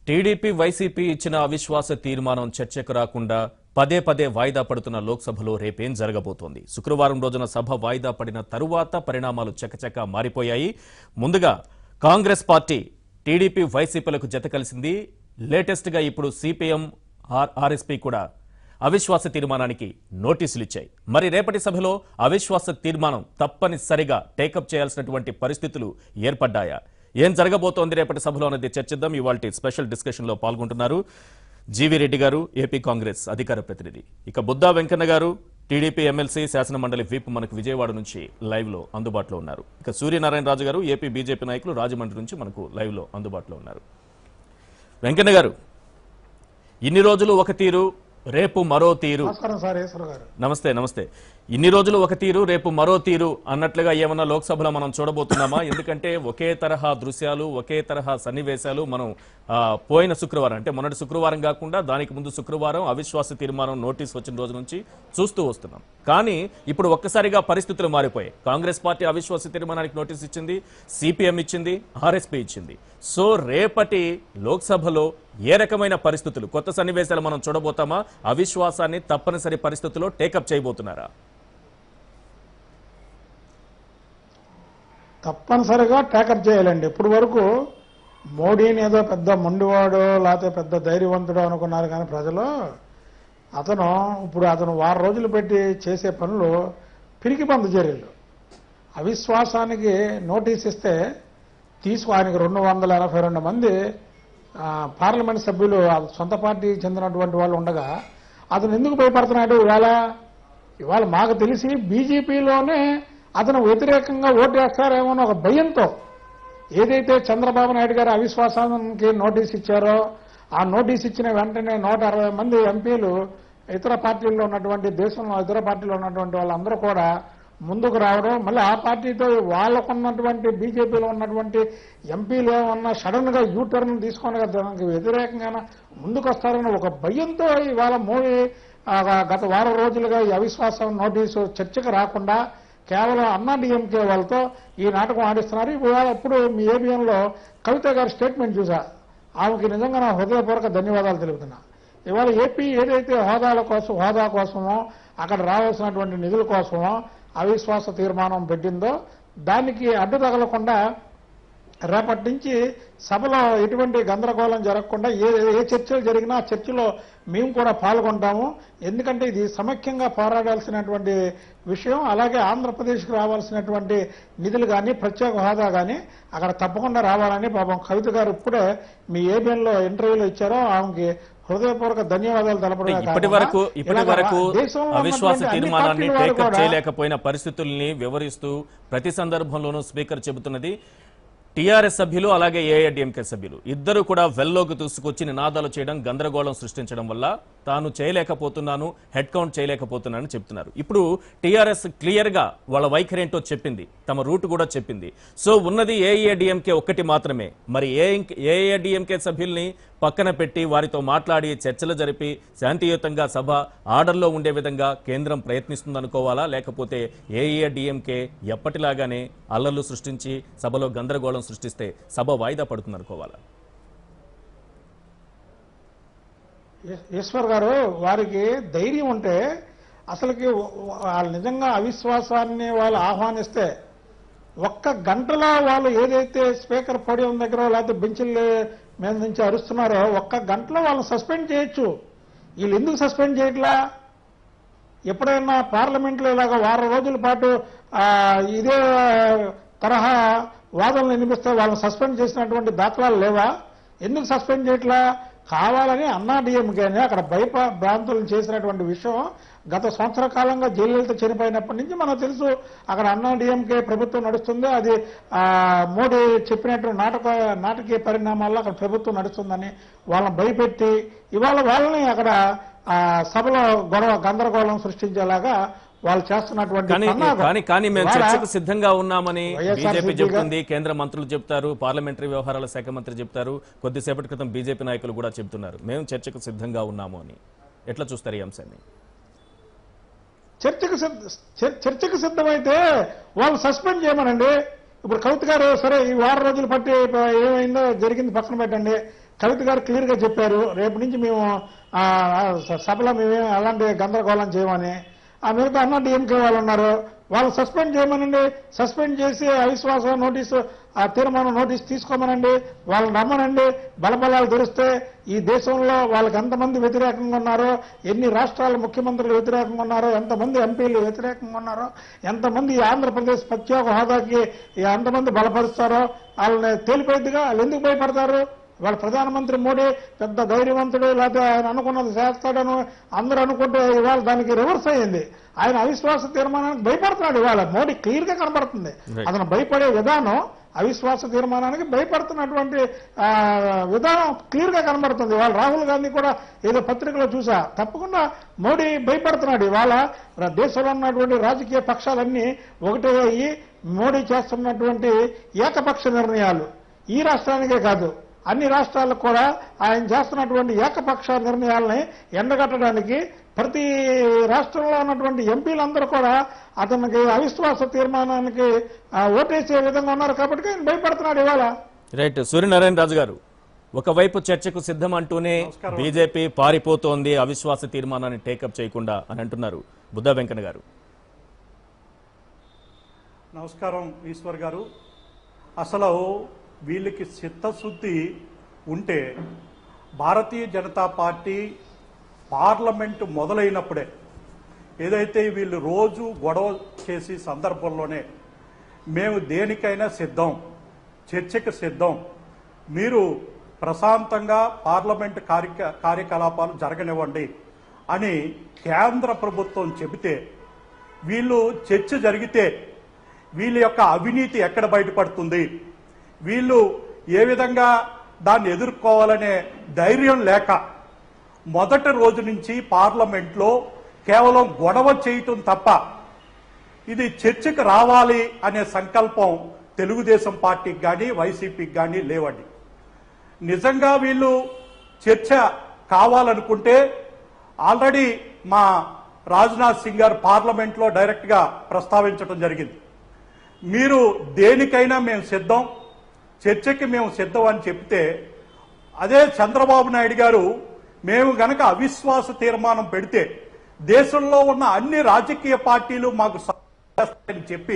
TDP YCP ఇచ్చిన అవిశ్వాస తీర్మానం చర్చకు రాకుండా పదే పదే వాయిదా పడుతున్న లోక్సభలో రేపేం జరగబోతోంది శుక్రవారం రోజున సభ వాయిదా పడిన తరువాత పరిణామాలు చకచక మారిపోయాయి ముందుగా కాంగ్రెస్ పార్టీ టీడీపీ వైసీపీలకు జత కలిసింది లేటెస్ట్ గా ఇప్పుడు సిపిఎం ఆర్ఎస్పీ కూడా అవిశ్వాస తీర్మానానికి నోటీసులు ఇచ్చాయి మరి రేపటి సభలో అవిశ్వాస తీర్మానం తప్పనిసరిగా టేకప్ చేయాల్సినటువంటి పరిస్థితులు ఏర్పడ్డాయా ఏం జరగబోతోంది రేపటి సభలో అనేది చర్చిద్దాం ఇవాళ స్పెషల్ డిస్కషన్ లో పాల్గొంటున్నారు జీవి రెడ్డి గారు ఏపీ కాంగ్రెస్ అధికార ప్రతినిధి ఇక బుద్దా వెంకన్న గారు టీడీపీ ఎమ్మెల్సీ శాసనమండలి విప్ మనకు విజయవాడ నుంచి లైవ్ లో అందుబాటులో ఉన్నారు ఇక సూర్యనారాయణ రాజు గారు ఏపీ బీజేపీ నాయకులు రాజమండ్రి నుంచి మనకు లైవ్ లో అందుబాటులో ఉన్నారు వెంకన్న గారు ఇన్ని రోజులు ఒక తీరు రేపు మరో తీరు నమస్కారం సార్ ఈశ్వర్ గారు నమస్తే నమస్తే ఇన్ని రోజులు ఒక తీరు రేపు మరో తీరు అన్నట్లుగా ఏమన్నా లోక్సభలో మనం చూడబోతున్నామా ఎందుకంటే ఒకే తరహా దృశ్యాలు ఒకే తరహా సన్నివేశాలు మనం ఆ, పోయిన శుక్రవారం అంటే మొన్నటి శుక్రవారం కాకుండా దానికి ముందు శుక్రవారం అవిశ్వాస తీర్మానం నోటీస్ వచ్చిన రోజు నుంచి చూస్తూ వస్తున్నాం కానీ ఇప్పుడు ఒక్కసారిగా పరిస్థితులు మారిపోయాయి కాంగ్రెస్ పార్టీ అవిశ్వాస తీర్మానానికి నోటీస్ ఇచ్చింది సిపిఎం ఇచ్చింది ఆర్ఎస్పీ ఇచ్చింది సో రేపటి లోక్సభలో ఏ రకమైన పరిస్థితులు కొత్త సన్నివేశాలు మనం చూడబోతామా అవిశ్వాసాన్ని తప్పనిసరి పరిస్థితుల్లో టేకప్ చేయబోతున్నారా తప్పనిసరిగా టేకప్ చేయాలండి ఇప్పుడు వరకు మోడీని ఏదో పెద్ద మొండివాడు లేకపోతే పెద్ద ధైర్యవంతుడు అనుకున్నారు కానీ ప్రజలు అతను ఇప్పుడు అతను వారం రోజులు పెట్టి చేసే పనులు పిరికి బంధు చర్యలు అవిశ్వాసానికి నోటీస్ ఇస్తే తీసుకు ఆయనకు రెండు వందల ఎనభై రెండు మంది ఆ, పార్లమెంట్ సభ్యులు ఆ సొంత పార్టీకి చెందినటువంటి వాళ్ళు ఉండగా అతను ఎందుకు భయపడుతున్నాడు ఇవాళ ఇవాళ మాకు తెలిసి బీజేపీలోనే అతను వ్యతిరేకంగా ఓటు వేస్తారేమో అని ఒక భయంతో ఏదైతే చంద్రబాబు నాయుడు గారు అవిశ్వాసానికి నోటీస్ ఇచ్చారో ఆ నోటీస్ ఇచ్చిన వెంటనే నూట అరవై మంది ఎంపీలు ఇతర పార్టీల్లో ఉన్నటువంటి దేశంలో ఇతర పార్టీలో ఉన్నటువంటి వాళ్ళందరూ కూడా ముందుకు రావడం మళ్ళీ ఆ పార్టీతో వాళ్ళకున్నటువంటి బీజేపీలో ఉన్నటువంటి ఎంపీలు ఏమన్నా సడన్ గా యూ టర్న్ తీసుకొని దానికి వ్యతిరేకంగా ముందుకు వస్తారని ఒక భయంతో ఇవాళ మోడీ ఆ, గత వారం రోజులుగా ఈ అవిశ్వాసం నోటీసు చర్చకు రాకుండా కేవలం అన్నా డిఎంకే వాళ్ళతో ఈ నాటకం ఆడిస్తున్నారు ఇవాళ ఇప్పుడు మీ ఏబిఎంలో కవిత గారి స్టేట్మెంట్ చూసా ఆమెకి నిజంగా నా హృదయపూర్వక ధన్యవాదాలు తెలుపుతున్నా ఇవాళ ఏపీ ఏదైతే హోదాల కోసం హోదా కోసమో అక్కడ రావాల్సినటువంటి నిధుల కోసమో అవిశ్వాస తీర్మానం పెట్టిందో దానికి అడ్డు తగలకుండా రేపటి నుంచి సభలో ఎటువంటి గందరగోళం జరగకుండా ఏ ఏ చర్చలు జరిగినా ఆ చర్చలో మేము కూడా పాల్గొంటాము ఎందుకంటే ఇది సమైక్యంగా పోరాడాల్సినటువంటి విషయం అలాగే ఆంధ్రప్రదేశ్కి రావాల్సినటువంటి నిధులు కానీ ప్రత్యేక హోదా కానీ అక్కడ తప్పకుండా రావాలని పాపం కవిత గారు ఇప్పుడే మీ ఏబిఎన్లో ఇంటర్వ్యూలో ఇచ్చారో ఆమెకి హృదయపూర్వక ధన్యవాదాలు తెలపడమే ఇప్పటి కాకుండా వరకు ఇప్పటి ఇలాగ వరకు దేశంలో అవిశ్వాస ఉన్నటువంటి అన్ని తీర్మానాన్ని పార్టీల వారు టేకప్ కూడా చేయలేకపోయిన పరిస్థితుల్ని వివరిస్తూ ప్రతి సందర్భంలోనూ స్పీకర్ చెబుతున్నది టీఆర్ఎస్ సభ్యులు అలాగే ఏఐడిఎంకే సభ్యులు ఇద్దరు కూడా వెల్లోకి తీసుకొచ్చి నినాదాలు చేయడం గందరగోళం సృష్టించడం వల్ల తాను చేయలేకపోతున్నాను హెడ్ కౌంట్ చేయలేకపోతున్నానని చెప్తున్నారు ఇప్పుడు టీఆర్ఎస్ క్లియర్ గా వాళ్ళ వైఖరి ఏంటో చెప్పింది తమ రూట్ కూడా చెప్పింది సో ఉన్నది ఏఐడిఎంకే ఒక్కటి మాత్రమే మరి ఏఐడిఎంకే సభ్యుల్ని పక్కన పెట్టి వారితో మాట్లాడి చర్చలు జరిపి శాంతియుతంగా సభ ఆర్డర్లో ఉండే విధంగా కేంద్రం ప్రయత్నిస్తుంది అనుకోవాలా లేకపోతే ఏఐడిఎంకే ఎప్పటిలాగానే అల్లర్లు సృష్టించి సభలో గందరగోళం సృష్టిస్తే సభ వాయిదా పడుతుంది అనుకోవాలా ఈ- ఈశ్వర్ గారు వారికి ధైర్యం ఉంటే అసలుకి వాళ్ళు నిజంగా అవిశ్వాసాన్ని వాళ్ళు ఆహ్వానిస్తే ఒక్క గంటలో వాళ్ళు ఏదైతే స్పీకర్ పోడియం దగ్గర లేకపోతే బెంచుల మీద నుంచి అరుస్తున్నారో ఒక్క గంటలో వాళ్ళని సస్పెండ్ చేయొచ్చు వీళ్ళు ఎందుకు సస్పెండ్ చేయట్లా ఎప్పుడైనా పార్లమెంట్లో ఇలాగ వారం రోజుల పాటు ఆ, ఇదే తరహా వాదనలు వినిపిస్తే వాళ్ళని సస్పెండ్ చేసినటువంటి దాఖలాలు లేవా ఎందుకు సస్పెండ్ చేయట్లా కావాలని అన్నా డిఎంకేని అక్కడ భయప భ్రాంతులను చేసినటువంటి విషయం గత సంవత్సర కాలంగా జయలలిత చనిపోయినప్పటి నుంచి మనకు తెలుసు అక్కడ అన్నా డిఎంకే ప్రభుత్వం నడుస్తుంది అది ఆ, మోడీ చెప్పినట్టు నాటక నాటకీయ పరిణామాల్లో అక్కడ ప్రభుత్వం నడుస్తుందని వాళ్ళని భయపెట్టి ఇవాళ వాళ్ళని అక్కడ ఆ, సభలో గొడవ గందరగోళం సృష్టించేలాగా వాళ్ళు చేస్తున్నటువంటి కానీ పన్నాగం. కానీ కానీ మేము ఇవాళ చర్చకు సిద్ధంగా ఉన్నామని వైఎస్ఆర్ బీజేపీ సిపిగా- చెబుతుంది కేంద్ర మంత్రులు చెప్తారు పార్లమెంటరీ వ్యవహారాల శాఖ మంత్రి చెప్తారు కొద్దిసేపటి క్రితం బీజేపీ నాయకులు కూడా చెప్తున్నారు మేము చర్చకు సిద్ధంగా ఉన్నాము అని ఎట్లా చూస్తారు ఈ అంశాన్ని చర్చకు సిద్ధ చర్- చర్చకు సిద్ధమైతే వాళ్ళు సస్పెండ్ చేయమనండి ఇప్పుడు కవిత గారు సరే ఈ వారం రోజులు పట్టి ప- ఏమైందో జరిగింది పక్కన పెట్టండి కవిత గారు క్లియర్ గా చెప్పారు రేపు నుంచి మేము ఆ, ఆ, స- సభలో మేమేం అలాంటి గందరగోళం చేయమని ఆ మిగతా అన్న డిఎంకే వాళ్ళు ఉన్నారు వాళ్ళు సస్పెండ్ చేయమనండి సస్పెండ్ చేసి అవిశ్వాస నోటీసు ఆ తీర్మానం నోటీస్ తీసుకోమనండి వాళ్ళని రమ్మనండి బలబలాలు తెరిస్తే ఈ దేశంలో వాళ్ళకి ఎంతమంది వ్యతిరేకంగా ఉన్నారో ఎన్ని రాష్ట్రాల ముఖ్యమంత్రులు వ్యతిరేకంగా ఉన్నారో ఎంతమంది ఎంపీలు వ్యతిరేకంగా ఉన్నారో ఎంతమంది ఈ ఆంధ్రప్రదేశ్ ప్రత్యేక హోదాకి ఈ ఎంతమంది బలపరుస్తారో వాళ్ళని తేలిపోయిద్దిగా వాళ్ళు ఎందుకు భయపడతారు వాళ్ళ ప్రధానమంత్రి మోడీ పెద్ద ధైర్యవంతుడు లేకపోతే ఆయన అనుకున్నది చేస్తాడని అందరూ అనుకుంటే ఇవాళ దానికి రివర్స్ అయ్యింది ఆయన అవిశ్వాస తీర్మానానికి భయపడుతున్నాడు ఇవాళ మోడీ క్లియర్ గా కనబడుతుంది Right. అతను భయపడే విధానం అవిశ్వాస తీర్మానానికి భయపడుతున్నటువంటి ఆ, విధానం క్లియర్ గా కనబడుతుంది ఇవాళ రాహుల్ గాంధీ కూడా ఏదో పత్రికలో చూసా తప్పకుండా మోడీ భయపడుతున్నాడు ఇవాళ ర- దేశంలో ఉన్నటువంటి రాజకీయ పక్షాలన్నీ ఒకటే అయ్యి మోడీ చేస్తున్నటువంటి ఏకపక్ష నిర్ణయాలు ఈ రాష్ట్రానికే కాదు అన్ని రాష్ట్రాలకు కూడా ఆయన చేస్తున్నటువంటి ఏకపక్ష నిర్ణయాలని ఎండగట్టడానికి ప్రతి రాష్ట్రంలో ఉన్నటువంటి ఎంపీలందరూ కూడా అతనికి అవిశ్వాస తీర్మానానికి ఆ, ఓటేసే విధంగా ఉన్నారు కాబట్టి ఆయన భయపడుతున్నాడు ఇవాళ రైట్ సూర్యనారాయణ రాజు గారు ఒకవైపు చర్చకు సిద్ధం అంటూనే బీజేపీ పారిపోతోంది అవిశ్వాస తీర్మానాన్ని టేకప్ చేయకుండా అని అంటున్నారు బుద్ధా వెంకన్న గారు నమస్కారం ఈశ్వర్ గారు అసలు వీళ్ళకి చిత్తశుద్ధి ఉంటే భారతీయ జనతా పార్టీ పార్లమెంటు మొదలైనప్పుడే ఏదైతే వీళ్ళు రోజు గొడవ చేసి సందర్భంలోనే మేము దేనికైనా సిద్ధం చర్చకు సిద్ధం మీరు ప్రశాంతంగా పార్లమెంట్ కార్య కార్యకలాపాలు జరగనివ్వండి అని కేంద్ర ప్రభుత్వం చెబితే వీళ్ళు చర్చ జరిగితే వీళ్ళ యొక్క అవినీతి ఎక్కడ బయటపడుతుంది వీళ్ళు ఏ విధంగా దాన్ని ఎదుర్కోవాలనే ధైర్యం లేక మొదటి రోజు నుంచి పార్లమెంట్లో కేవలం గొడవ చేయటం తప్ప ఇది చర్చకు రావాలి అనే సంకల్పం తెలుగుదేశం పార్టీకి కానీ వైసీపీకి కానీ లేవండి నిజంగా వీళ్ళు చర్చ కావాలనుకుంటే ఆల్రెడీ మా రాజ్నాథ్ సింగ్ గారు పార్లమెంట్లో డైరెక్ట్గా ప్రస్తావించడం జరిగింది మీరు దేనికైనా మేము సిద్ధం చర్చకి మేము సిద్ధం అని చెప్తే అదే చంద్రబాబు నాయుడు గారు మేము గనక అవిశ్వాస తీర్మానం పెడితే దేశంలో ఉన్న అన్ని రాజకీయ పార్టీలు మాకు సహాయం చేస్తాయని చెప్పి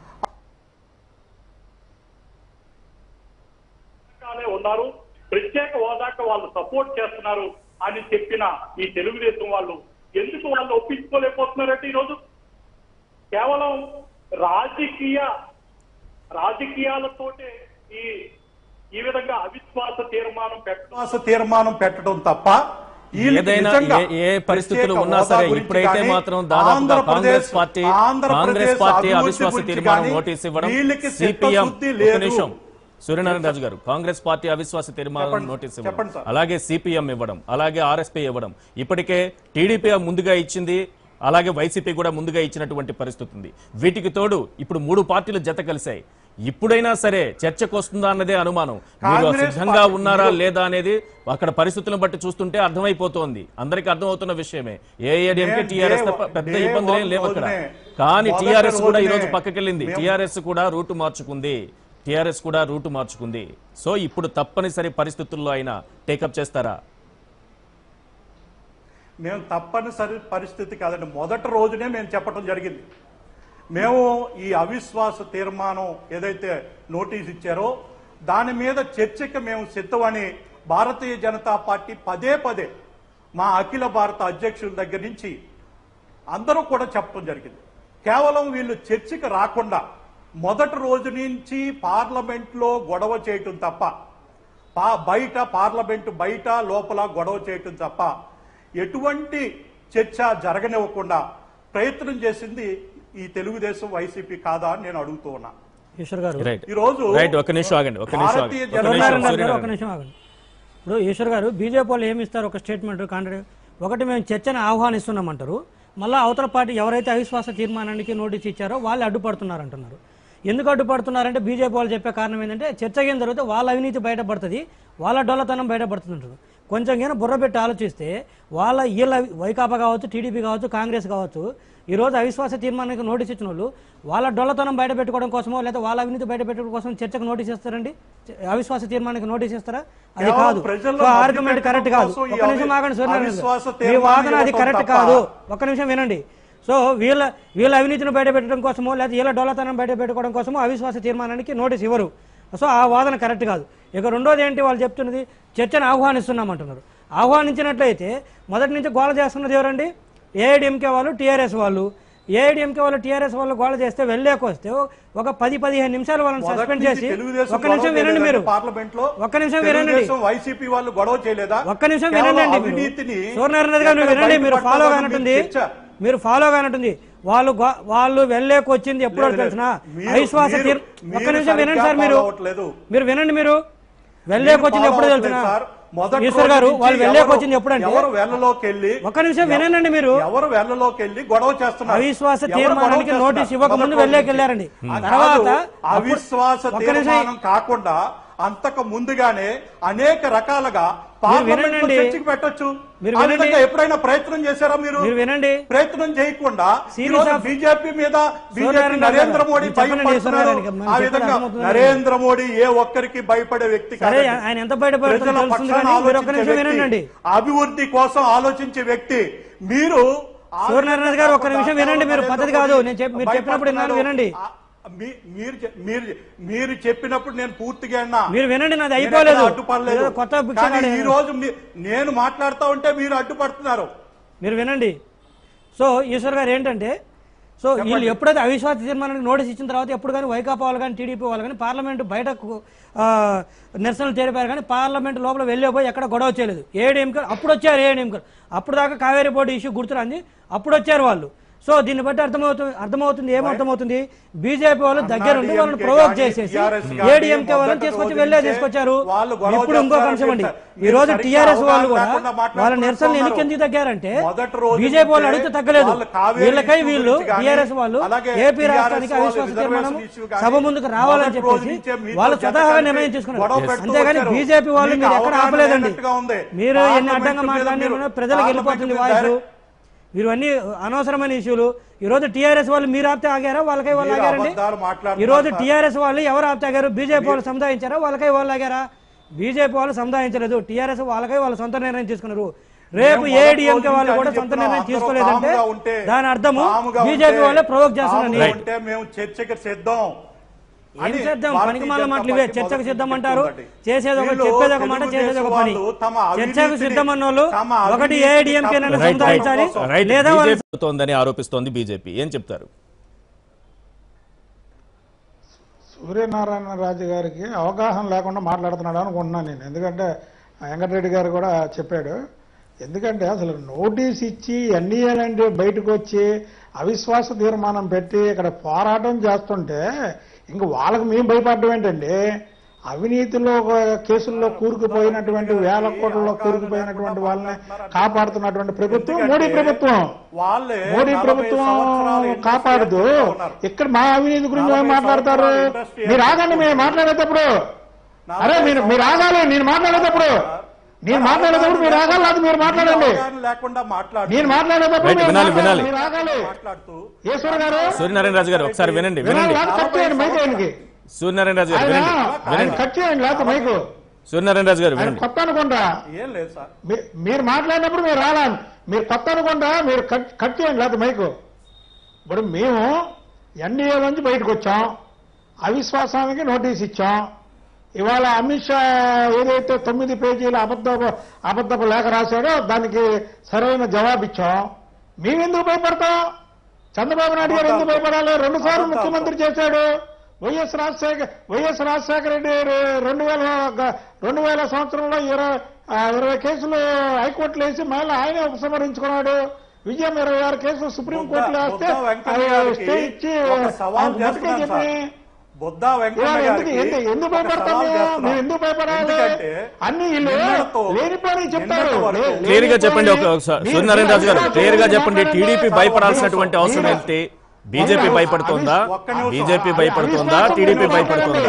రకాలే ఉన్నారు ప్రత్యేక హోదాకు వాళ్ళు సపోర్ట్ చేస్తున్నారు అని చెప్పిన ఈ తెలుగుదేశం వాళ్ళు ఎందుకు వాళ్ళు ఒప్పించుకోలేకపోతున్నారంటే ఈరోజు కేవలం రాజకీయ రాజకీయాలతోటే ఈ ఈ విధంగా అవిశ్వాస తీర్మానం పెట్టడం అవిశ్వాస తీర్మానం పెట్టడం తప్ప వీళ్ళకి ఏదైనా నిజంగా ఏ- ఏ పరిస్థితులు ప్రత్యేక ఉన్నా హోదా సరే గురించి ఇప్పుడైతే కానీ, మాత్రం దాదాపుగా ఆంధ్రప్రదేశ్- కాంగ్రెస్ పార్టీ ఆంధ్రప్రదేశ్ కాంగ్రెస్ పార్టీ అభివృద్ధి అవిశ్వాస గురించి తీర్మానం కానీ నోటీస్ ఇవ్వడం వీళ్ళకి సిపిఎం చిత్తశుద్ధి ఒక లేదు. నిమిషం సూర్యనారాయణ రాజు గారు కాంగ్రెస్ పార్టీ అవిశ్వాస తీర్మానం చెప్పండి, నోటీస్ చెప్పండి ఇవ్వడం సార్. అలాగే సిపిఎం ఇవ్వడం అలాగే ఆర్ఎస్పీ ఇవ్వడం ఇప్పటికే టీడీపీ ముందుగా ఇచ్చింది అలాగే వైసీపీ కూడా ముందుగా ఇచ్చినటువంటి పరిస్థితి ఉంది వీటికి తోడు ఇప్పుడు మూడు పార్టీలు జత కలిశాయి ఇప్పుడైనా సరే చర్చకు వస్తుందా అన్నదే అనుమానం మీరు కాంగ్రెస్ సిద్ధంగా పార్టీ- ఉన్నారా మీరు- లేదా అనేది అక్కడ పరిస్థితులను బట్టి చూస్తుంటే అర్థమైపోతోంది అందరికీ అర్థమవుతున్న విషయమే ఏఐడిఎంకే మేము టీఆర్ఎస్ డే- తప్ప పెద్ద డే ఇబ్బందులు ఏం వన్ లేవు అక్కడ రోజునే, కానీ మొదటి టీఆర్ఎస్ కూడా ఈ రోజు రోజునే పక్కకెళ్ళింది మేము- టీఆర్ఎస్ కూడా రూటు మార్చుకుంది టీఆర్ఎస్ కూడా రూటు మార్చుకుంది సో ఇప్పుడు తప్పనిసరి పరిస్థితుల్లో అయినా టేకప్ చేస్తారా మేము తప్పనిసరి పరిస్థితి కాదండి మొదటి రోజునే మేము చెప్పడం జరిగింది మేము ఈ అవిశ్వాస తీర్మానం ఏదైతే నోటీస్ ఇచ్చారో దాని మీద చర్చకి మేము సిద్ధమని భారతీయ జనతా పార్టీ పదే పదే మా అఖిల భారత అధ్యక్షుల దగ్గర నుంచి అందరూ కూడా చెప్పడం జరిగింది కేవలం వీళ్ళు చర్చకి రాకుండా మొదటి రోజు నుంచి పార్లమెంట్లో గొడవ చేయటం తప్ప పా బయట పార్లమెంటు బయట లోపల గొడవ చేయటం తప్ప ఎటువంటి చర్చ జరగనివ్వకుండా ప్రయత్నం చేసింది ఈ తెలుగుదేశం వైసీపీ కాదా అని నేను అడుగుతూ ఉన్నా ఈశ్వర్ గారు రైట్ ఈ రోజు రైట్ ఒక నిమిషం ఆగండి ఒక నిమిషం భారతీయ ఆగండి. ఒక జనతా నిమిషం, సూర్యనారాయణ గారు సూర్యనారాయణ. ఒక నిమిషం ఆగండి ఇప్పుడు ఈశ్వర్ గారు బీజేపీ వాళ్ళు ఏమి ఇస్తారు ఒక స్టేట్మెంట్ కాంట్రా ఒకటి మేము చర్చను ఆహ్వానిస్తున్నామంటారు మళ్ళీ అవతల పార్టీ ఎవరైతే అవిశ్వాస తీర్మానానికి నోటీస్ ఇచ్చారో వాళ్ళు అడ్డుపడుతున్నారు అంటున్నారు ఎందుకు అడ్డుపడుతున్నారంటే బీజేపీ వాళ్ళు చెప్పే కారణం ఏంటంటే చర్చ ఏం జరిగితే వాళ్ళ అవినీతి బయటపడుతుంది వాళ్ళ డొల్లతనం బయటపడుతుంది అంటారు కొంచెం గిన బుర్ర పెట్టి ఆలోచిస్తే వాళ్ళ వీళ్ళ వైకాపా కావచ్చు టీడీపీ కావచ్చు కాంగ్రెస్ కావచ్చు ఈ రోజు అవిశ్వాస తీర్మానానికి నోటీస్ ఇచ్చిన వాళ్ళు వాళ్ళ డొల్లతనం బయట పెట్టుకోవడం కోసమో లేదా వాళ్ళ అవినీతి బయట పెట్టుకోవడం కోసం చర్చకు నోటీస్ ఇస్తారండి చ- అవిశ్వాస తీర్మానానికి నోటీస్ ఇస్తారా అది కేవలం కాదు ప్రజల్లో సో మభ్య ఆర్గ్యుమెంట్ కరెక్ట్ కాదు కోసం ఈ ఒక్క నిమిషం అవి- ఆగండి సూర్యనారాయణ గారు. అవిశ్వాస మీ తీర్మానం వాదన అది ఇవ్వటం కరెక్ట్ తప్ప. కాదు ఒక్క నిమిషం వినండి సో వీళ్ళ వీళ్ళ అవినీతిని బయట పెట్టడం కోసమో లేదా వీళ్ళ డొల్లతనం బయట పెట్టుకోవడం కోసమో అవిశ్వాస తీర్మానానికి నోటీస్ ఇవ్వరు సో ఆ వాదన కరెక్ట్ కాదు ఇక రెండోది ఏంటి వాళ్ళు చెప్తున్నది చర్చను ఆహ్వానిస్తున్నామంటున్నారు ఆహ్వానించినట్లయితే మొదటి నుంచి గోల చేస్తున్నది ఎవరండి ఏఐడిఎంకే వాళ్ళు టీఆర్ఎస్ వాళ్ళు ఏఐడిఎంకే వాళ్ళు టీఆర్ఎస్ వాళ్ళు గోల చేస్తే వెళ్ళేకొస్తే ఒక పది పదిహేను నిమిషాలు వాళ్ళని మొదటి సస్పెండ్ నుంచి చేసి తెలుగుదేశం ఒక్క నిమిషం గొడవ వినండి మీరు చేయలేదా పార్లమెంట్ లో ఒక్క నిమిషం వినండి తెలుగుదేశం వైసీపీ వాళ్ళు గొడవ చేయలేదా ఒక్క నిమిషం కేవలం వినండి అవినీతిని సూర్యనారాయణ గారు మీరు ఎక్కడ వినండి మీరు ఫాలో బయటపడతారో కానట్టుంది మీకు చర్చ. మీరు ఫాలో కానట్టుంది వాళ్ళు గో- వాళ్ళు వెళ్ళేకి వచ్చింది ఎప్పుడో లేదు, లేదు. తెలిసిన మీరు- అవిశ్వాస మీరు- తీర్ మీరు ఒక్క నిమిషం వినండి సరిగ్గా సార్ మీరు follow అవ్వట్లేదు. మీరు వినండి మీరు వెళ్ళేకి వచ్చింది follow ఎప్పుడు అవ్వట్లేదు తెలిసిన సార్. మొదటి ఈశ్వర్ రోజు గారు నుంచి వాళ్ళు వెళ్ళేకి ఎవరు- వచ్చింది ఎప్పుడంటే ఎవరు వెళ్ళలోకి వెళ్ళి ఒక్క నిమిషం వినండి మీరు ఎవరు వెళ్ళలోకి వెళ్ళి గొడవ చేస్తున్నారు అవిశ్వాస ఎవరు తీర్మానానికి గొడవ నోటీస్ చేస్తున్నారు? ఇవ్వక ముందు మొదటి వెళ్ళేకి రోజు వెళ్ళారండి నుంచి. తర్వాత కాదు, అవిశ్వాస ఒక్క నిమిషం తీర్మానం కాకుండా అంతకు ముందుగానే అనేక రకాలుగా పార్లమెంట్ లో వినండి. చర్చకు పెట్టొచ్చు మీరు ఆ వినండి. విధంగా ఎప్పుడైనా ప్రయత్నం చేశారా మీరు మీరు వినండి ప్రయత్నం చేయకుండా Series ఈరోజు of- బీజేపీ మీద బీజేపీ సూర్యనారాయణ నరేంద్ర గారు, మోడీ మీరు చెప్పండి భయపడుతున్నారు సూర్యనారాయణ గారు, మనం ఆ చెప్పేది విధంగా అర్థమవుతుందా? నరేంద్ర మోడీ ఏ ఒక్కరికి భయపడే వ్యక్తి సరే కాదండి. ఆయన ఎంత బయటపడుతుందో ప్రజల తెలుస్తుంది పక్షాన కానీ మీరు ఒక్క ఆలోచించే నిమిషం వినండి వ్యక్తి అభివృద్ధి కోసం ఆలోచించే వ్యక్తి మీరు ఆ సూర్యనారాయణ విధంగా గారు ఒక్క నిమిషం వినండి, మీరు నరేంద్ర పద్ధతి కాదు. మోడీ నేను చెప్- మీరు చెప్పినప్పుడు విన్నాను, వినండి. ఆ, మీ- మీరు చె- మీరు మీరు చెప్పినప్పుడు నేను పూర్తిగా విన్నా. మీరు వినండి, నాది నేను అయిపోలేదు. ఎక్కడా అడ్డుపడలేదు ఏదో కొత్త భిక్ష కానీ కాడే. ఈ రోజు మీ- నేను మాట్లాడుతా ఉంటే మీరు అడ్డుపడుతున్నారు మీరు వినండి సో ఈశ్వర్ గారు ఏంటంటే సో వీళ్ళు ఎప్పుడైతే అవిశ్వాస తీర్మానానికి నోటీస్ ఇచ్చిన తర్వాత ఎప్పుడు కానీ వైకాపా వాళ్ళు కానీ టీడీపీ వాళ్ళు కానీ పార్లమెంట్ బయటకు ఆ, నిరసనలు తెలిపారు కానీ పార్లమెంట్ లోపల వెళ్ళిపోయి ఎక్కడ గొడవ చేయలేదు ఏడీఎంకే అప్పుడు వచ్చారు ఏడీఎంకే అప్పుడు దాకా కావేరీ బోర్డు ఇష్యూ గుర్తురాంది అప్పుడు వచ్చారు వాళ్ళు సో దీన్ని బట్టి అర్థమవుతుంది అర్థమవుతుంది ఏమర్థమవుతుంది బీజేపీ వాళ్ళు దగ్గరుండి వాళ్ళని DMK ప్రొవోక్ కానీ, చేసేసి TRS కానీ ఏడీఎంకే వాళ్ళని మొదటి తీసుకొచ్చి రోజు వెళ్ళే నుంచే తీసుకొచ్చారు వాళ్ళు గొడవ ఇప్పుడు ఇంకొక చేస్తున్నారు అంశం అండి సార్. ఈ మీరు రోజు సరిగ్గా టీఆర్ఎస్ వాళ్ళు అవగాహన కూడా లేకుండా మాట్లాడుతూ వాళ్ళ నిరసనలు ఉన్నారు. ఎందుకు ఎందుకు తగ్గారంటే మొదటి రోజు బీజేపీ వాళ్ళు నుంచే అడిగితే తగ్గలేదు వాళ్ళు కావేరీ వీళ్ళకై issue వీళ్ళు గురించి కానీ, టీఆర్ఎస్ వాళ్ళు అలాగే ఏపీ TRS రాష్ట్రానికి వాళ్ళు అవిశ్వాస reservation తీర్మానం issue కానీ, సభ ముందుకు రావాలని మొదటి రోజు చెప్పేసి నుంచే మీతో వాళ్ళు జత స్వతహాగా కలిపి నిర్ణయం గొడవ తీసుకున్నారు పెడుతూ అంతేగాని వచ్చారు. బీజేపీ వాళ్ళు మీకు మీరు ఎక్కడ అవగాహన ఆపలేదండి లేనట్టుగా ఉంది. మీరు ఎన్ని పార్లమెంట్ అడ్డంగా మీద మాట్లాడినా మీరు- ప్రజలకు వెళ్ళిపోతుంది పార్లమెంట్ వాయిస్ మీద మీరు అన్ని అనవసరమైన ఇష్యూలు ఈ రోజు టీఆర్ఎస్ వాళ్ళు మీరు ఆపితే ఆగారా వాళ్ళకై వాళ్ళు మీరు ఆగారండి అబద్ధాలు మాట్లాడుతున్నారు ఈ రోజు సార్. టీఆర్ఎస్ వాళ్ళు ఎవరు ఆపితే ఆగారు బీజేపీ వాళ్ళు సముదాయించారా వాళ్ళకై వాళ్ళు ఆగారా బీజేపీ వాళ్ళు సముదాయించలేదు టీఆర్ఎస్ వాళ్ళకై వాళ్ళు సొంత నిర్ణయం తీసుకున్నారు రేపు మేము మొదటి ఏడీఎంకే రోజు వాళ్ళు నుంచి కూడా అని సొంత చెప్తున్నాం. నిర్ణయం అందరూ తీసుకోలేదంటే కాముగా ఉంటే, దాని అర్థము కాముగా బీజేపీ ఉంటే, వాళ్ళే ప్రొవోక్ చేస్తున్నారని కాముగా ఉంటే మేము చర్చకి సిద్ధం ఏం అని చేద్దాం భారతీయ పనికి మాల జనతా మాటలు ఇవే పార్టీ చర్చకు మొదటి సిద్ధం నుంచి అంటారు చెప్తుందండి. చేసేది ఒక వీళ్ళు చెప్పేది ఒక మాట తెలుగుదేశం చేసేది ఒక పని వాళ్ళు తమ చర్చకు అవినీతిని, సిద్ధం అన్నోళ్ళు తమ ఒకటి అవినీతిని ఏఐడిఎంకే కప్పిపుచ్చుకోవడం రైట్ రైట్ సముదాయించాలి కోసం. రైట్ లేదా వాళ్ళు బీజేపీ తోందని ఆరోపిస్తోంది బీజేపీ ఏం చెప్తారు సూర్యనారాయణ రాజు గారికి అవగాహన లేకుండా మాట్లాడుతున్నాడు అనుకుంటున్నాను నేను ఎందుకంటే ఆ వెంకటరెడ్డి గారు కూడా చెప్పాడు ఎందుకంటే అసలు నోటీస్ ఇచ్చి ఎన్డీఏలంటే బయటకు వచ్చి అవిశ్వాస తీర్మానం పెట్టి ఇక్కడ పోరాటం చేస్తుంటే ఇంక వాళ్ళకి మేము భయపడడం ఏంటండి అవినీతిలో ఒక కేసుల్లో కూరుకుపోయినటువంటి వేల కోట్లలో కూరుకుపోయినటువంటి వాళ్ళని కాపాడుతున్నటువంటి ప్రభుత్వం మోడీ ప్రభుత్వం వాళ్ళే మోడీ నలభై ప్రభుత్వం సంవత్సరాల ఇండస్ట్రీ కాపాడదు యాక్టివ్గా ఉన్నారు. ఇక్కడ మా అవినీతి గురించి ఏం నలభై మాట్లాడతారు సంవత్సరాల ఇండస్ట్రీ మీరు యాక్టివ్గా ఆగండి మీరు ఉన్నారు. మాట్లాడేటప్పుడు నలభై అరే మీరు మీరు ఆగాలి నేను మాట్లాడేటప్పుడు నేను మాట్లాడేటప్పుడు మీరు ఆగాలి అది మీరు మాట్లాడండి అవగాహన లేకుండా మాట్లాడు నేను మాట్లాడేటప్పుడు రైట్, మీరు వినాలి, మాట్లాడాలి. వినాలి. మీరు ఆగాలి మాట్లాడుతూ ఈశ్వర్ గారు సూర్యనారాయణ రాజు గారు ఒకసారి వినండి వినాలి వినండి కాదు, కట్ చేయండి మైక్ ఆయనకి సూర్యనారాయణ రాజు గారు ఆయన వినండి ఆయన వినండి కట్ చేయండి లేకపోతే మైకు సూర్యనారాయణ రాజు గారు ఆయన వినండి కొత్త అనుకుంటా ఏం లేదు సార్ మీ- మీరు మాట్లాడినప్పుడు మీరు రాలా మీరు కొత్త అనుకుంటా మీరు కట్ కట్ చేయండి లేకపోతే మైకు ఇప్పుడు మేము ఎన్డీఏ నుంచి బయటకు వచ్చాం అవిశ్వాసానికి నోటీస్ ఇచ్చాం ఇవాళ అమిత్ షా ఏదైతే తొమ్మిది పేజీల అబద్ధ అబద్ధపు లేఖ రాశాడో దానికి సరైన జవాబు ఇచ్చాం మేమెందుకు భయపడతాం చంద్రబాబు నాయుడు గారు ఎందుకు భయపడాలి రెండు సార్లు ముఖ్యమంత్రి చేశాడు వైఎస్ రాజశేఖర్ వైఎస్ రాజశేఖర రెడ్డి రె- రెండు వేల గ- రెండు వేల సంవత్సరంలో ఇరవై ఆ, ఇరవై కేసులు హైకోర్టులో వేసి మళ్ళీ ఆయనే ఉపసంహరించుకున్నాడు విజయం ఇరవై ఆరు కేసులు సుప్రీంకోర్టులో వేస్తే బుద్ధా వెంకన్న అవి గారికి స్టే ఇచ్చి ఒక సవాల్ ఆయన బతికే చేస్తున్నాను చెప్పి సార్. బుద్ధా వెంకన్న ఇవాళ ఎందుకు గారికి ఎందుకు ఎందుకు ఒక భయపడతాం సవాల్ మేము? చేస్తున్నాం. మేము ఎందుకు భయపడాలి ఎందుకంటే అన్ని ఇల్లు నిన్నటితో- లేనిపోని చెప్తారు నిన్నటి వరకు లే- క్లియర్ గా లేనిపోని- చెప్పండి ఒక ఒకసారి మీరు సూర్యనారాయణ రాజు గారు మీరు క్లియర్ గా చెప్పండి మాట్లాడండి. టీడీపీ భయపడాల్సినటువంటి అవసరం మీరు- ఏంటి బీజేపీ మీరు- భయపడుతోందా ఒక్క నిమిషం. బీజేపీ భయపడుతోందా అవిశ్వాసం టీడీపీ మీరు భయపడుతోందా మాట్లాడండి.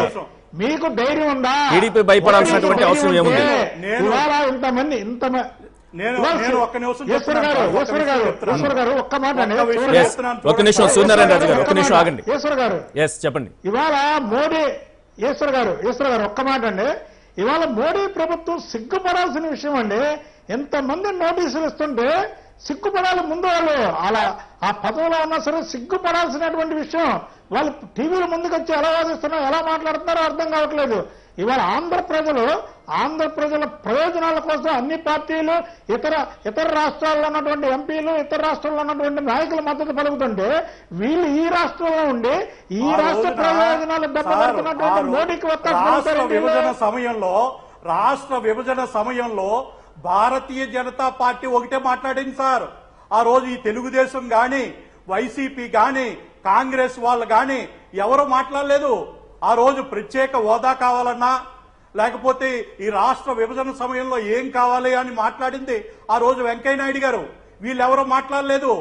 మీకు ధైర్యం ఉందా టీడీపీ భయపడాల్సినటువంటి ధైర్యం అవసరం ఏముంది? ఉంటే నేను- ఇవాళ ఇంతమంది ఇంత నేను ఇవాళ నేను ఒక్క నిమిషం ఈశ్వర్ చెప్తున్నాను గారు సార్, ఒక్క ఈశ్వర్ విషయం గారు చెప్తున్నాను. ఈశ్వర్ గారు ఒక్క మాట అండి. ఒక్క విషయం చూడండి. Yes. చెప్తున్నాను ఒక్క నిమిషం చూడండి. సూర్యనారాయణ రాజు గారు ఒక్క ఒక్క నిమిషం మాట. ఆగండి ఈశ్వర్ గారు ఎస్ చెప్పండి ఇవాళ మోడీ ఈశ్వర్ గారు ఈశ్వర్ గారు ఒక్క మాట అండి ఇవాళ మోడీ ప్రభుత్వం సిగ్గుపడాల్సిన విషయం అండి ఎంతమంది నోటీసులు ఇస్తుంటే సిగ్గుపడాలి ముందు వాళ్ళు అలా ఆ పదవిలో ఉన్నా సరే సిగ్గుపడాల్సినటువంటి విషయం వాళ్ళు టీవీల ముందుకు వచ్చి ఎలా వాదిస్తున్నారో ఎలా మాట్లాడుతున్నారో అర్థం కావట్లేదు ఇవాళ ఆంధ్ర ప్రజలు ఆంధ్ర ప్రజల ప్రయోజనాల కోసం అన్ని పార్టీలు ఇతర ఇతర రాష్ట్రాల్లో ఉన్నటువంటి ఎంపీలు ఇతర రాష్ట్రాల్లో ఉన్నటువంటి నాయకుల మద్దతు పలుకుతుంటే వీళ్ళు ఈ రాష్ట్రంలో ఉండి ఈ ఆ రాష్ట్ర రోజున ప్రయోజనాలు సార్, దెబ్బతింటున్నటువంటి ఆ రో- మోడీకి రాష్ట్ర వస్తారు విభజన సమయంలో రాష్ట్ర విభజన సమయంలో భారతీయ జనతా పార్టీ ఒకటే మాట్లాడింది సార్ ఆ రోజు ఈ తెలుగుదేశం గాని వైసీపీ గాని కాంగ్రెస్ వాళ్ళు గాని ఎవరు మాట్లాడలేదు ఆ రోజు ప్రత్యేక హోదా కావాలన్నా లేకపోతే ఈ రాష్ట్ర విభజన సమయంలో ఏం కావాలి అని మాట్లాడింది ఆ రోజు వెంకయ్య నాయుడు గారు వీళ్ళెవరూ మాట్లాడలేదు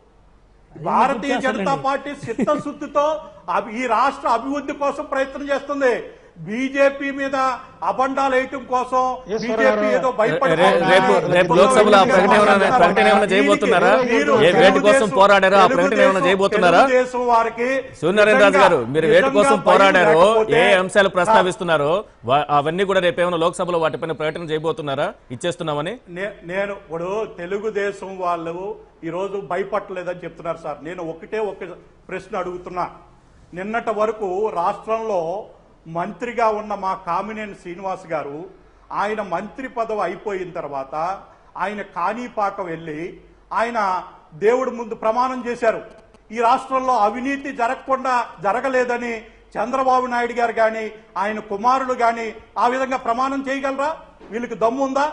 భారతీయ జనతా పార్టీ చిత్తశుద్ధితో అభి- ఈ రాష్ట్ర అభివృద్ధి కోసం ప్రయత్నం చేస్తుంది బీజేపీ మీద అబండాలు వేయటం కోసం ఈశ్వర బీజేపీ గారు. ఏదో భయపడి రే- రేపు రేపు లోక్సభలో ఆ ప్రకటన ఏమైనా ప్రకటన ఏమైనా చేయబోతున్నారా మీరు ఏ వేటి కోసం తెలుగుదేశం- పోరాడారో ఆ ప్రకటన ఏమైనా తెలుగుదేశం- చేయబోతున్నారా తెలుగుదేశం వారికి సూర్యనారాయణ రాజు గారు మీరు వేటి నిజంగా కోసం భయం పోరాడారో లేకపోతే- ఏ అంశాలు ప్రస్తావిస్తున్నారో వా- అవన్నీ కూడా రేపు ఏమైనా లోక్సభలో వాటిపైన ప్రకటన చేయబోతున్నారా ఇచ్చేస్తున్నామని నే- నేను ఇప్పుడు తెలుగుదేశం వాళ్ళు ఈరోజు భయపట్టలేదని చెప్తున్నారు సార్ నేను ఒకటే ఒక ప్రశ్న అడుగుతున్నా నిన్నటి వరకు రాష్ట్రంలో మంత్రిగా ఉన్న మా కామినేని శ్రీనివాస్ గారు ఆయన మంత్రి పదవి అయిపోయిన తర్వాత ఆయన కాణిపాక వెళ్ళి ఆయన దేవుడి ముందు ప్రమాణం చేశారు ఈ రాష్ట్రంలో అవినీతి జరగకుండా జరగలేదని చంద్రబాబు నాయుడు గారు గాని ఆయన కుమారులు గాని ఆ విధంగా ప్రమాణం చేయగలరా వీళ్ళకి దమ్ము ఉందా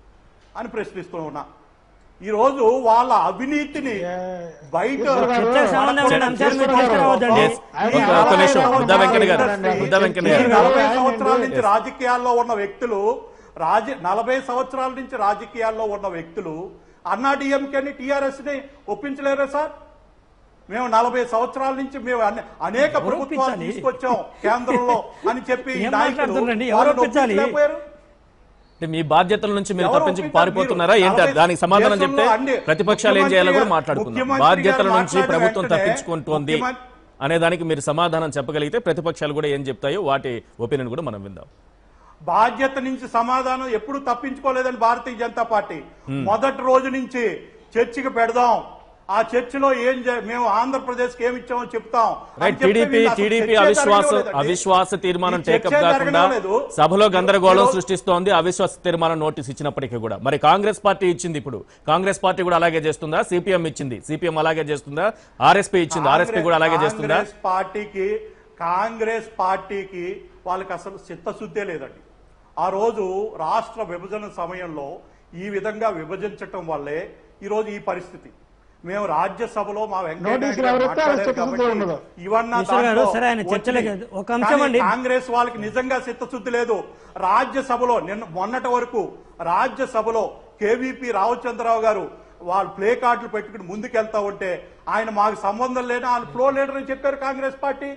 అని ప్రశ్నిస్తూ ఉన్నా ఈ రోజు వాళ్ళ అవినీతిని బయట ఈశ్వర్ గారు, చర్చకు సంబంధం లేని అంశాలు మీరు తీసుకురావద్దండి. Yes. ఒక- ఒక్క నిమిషం బుద్ధా వెంకన్న గారు బుద్ధా వెంకన్న ఈ గారు నలభై సంవత్సరాల నుంచి రాజకీయాల్లో ఉన్న వ్యక్తులు రాజ నలభై సంవత్సరాల నుంచి రాజకీయాల్లో ఉన్న వ్యక్తులు అన్నా డిఎంకేని టీఆర్ఎస్ ని ఒప్పించలేరా సార్ మేము నలభై సంవత్సరాల నుంచి మేము అనే- అనేక ప్రభుత్వాలు ఒప్పించాలి. తీసుకొచ్చాం కేంద్రంలో అని చెప్పి ఈ ఏం నాయకులు మాట్లాడుతున్నారండి? ఎవరు వాళ్ళని ఒప్పించాలి? ఒప్పించలేకపోయారు? అంటే మీ బాధ్యతల నుంచి మీరు ఎవరు తప్పించి ఒప్పించారు? పారిపోతున్నారా మీరు ఏంటి నలభై దానికి సమాధానం చెప్తే దేశంలో అన్ని ప్రతిపక్షాలు ఏం చేయాలో కూడా ముఖ్యమంత్రి మాట్లాడుకుందాం గారు బాధ్యతల నుంచి మాట్లాడిన ప్రభుత్వం వెంటనే తప్పించుకుంటోంది ముఖ్యమంత్రి- అనే దానికి మీరు సమాధానం చెప్పగలిగితే ప్రతిపక్షాలు కూడా ఏం చెప్తాయో వాటి ఒపీనియన్ కూడా మనం విందాం బాధ్యత నుంచి సమాధానం ఎప్పుడు తప్పించుకోలేదని భారతీయ జనతా పార్టీ మొదటి రోజు నుంచి చర్చికి పెడదాం ఆ చర్చిలో ఏం జ- మేము ఆంధ్రప్రదేశ్ కి ఏమి ఇచ్చామో చెప్తాం అని రైట్ చెప్పి టీడీపీ వీళ్ళు అసలు టీడీపీ చర్చే అవిశ్వాస జరగలేదండి. అవిశ్వాస తీర్మానం ఈ చర్చే టేకప్ కాకుండా జరగలేదు. సభలో గందరగోళం ఈరోజు- సృష్టిస్తోంది అవిశ్వాస తీర్మానం నోటీస్ ఇచ్చినప్పటికీ కూడా మరి కాంగ్రెస్ పార్టీ ఇచ్చింది ఇప్పుడు కాంగ్రెస్ పార్టీ కూడా అలాగే చేస్తుందా సిపిఎం ఇచ్చింది సిపిఎం అలాగే చేస్తుందా ఆర్ఎస్పీ ఇచ్చింది ఆర్ఎస్పీ కూడా అలాగే చేస్తుందా కాంగ్రెస్ పార్టీకి కాంగ్రెస్ పార్టీకి వాళ్ళకి అసలు చిత్తశుద్ధే లేదండి ఆ రోజు రాష్ట్ర విభజన సమయంలో ఈ విధంగా విభజించటం వల్లే ఈ రోజు ఈ పరిస్థితి మేము రాజ్యసభలో మా వెంకయ్య నాయుడు నోటీసులు గారు ఎవరైతే మాట్లాడారు వాళ్ళకి చిత్తశుద్ధి కాబట్టి ఉండదు. ఇవన్నా ఈశ్వర్ గారు, దాంట్లో సరే ఆయన చర్చలే వచ్చినాయి. కాదు. ఒక అంశం కానీ అండి. కాంగ్రెస్ వాళ్ళకి నిజంగా చిత్తశుద్ధి లేదు రాజ్యసభలో నిన్న మొన్నటి వరకు రాజ్యసభలో కేవీపీ రామచంద్రరావు గారు వాళ్ళు ప్లే కార్డులు పెట్టుకుని ముందుకెళ్తా ఉంటే ఆయన మాకు సంబంధం లేని ఆయన ఫ్లో లీడర్ అని చెప్పారు కాంగ్రెస్ పార్టీ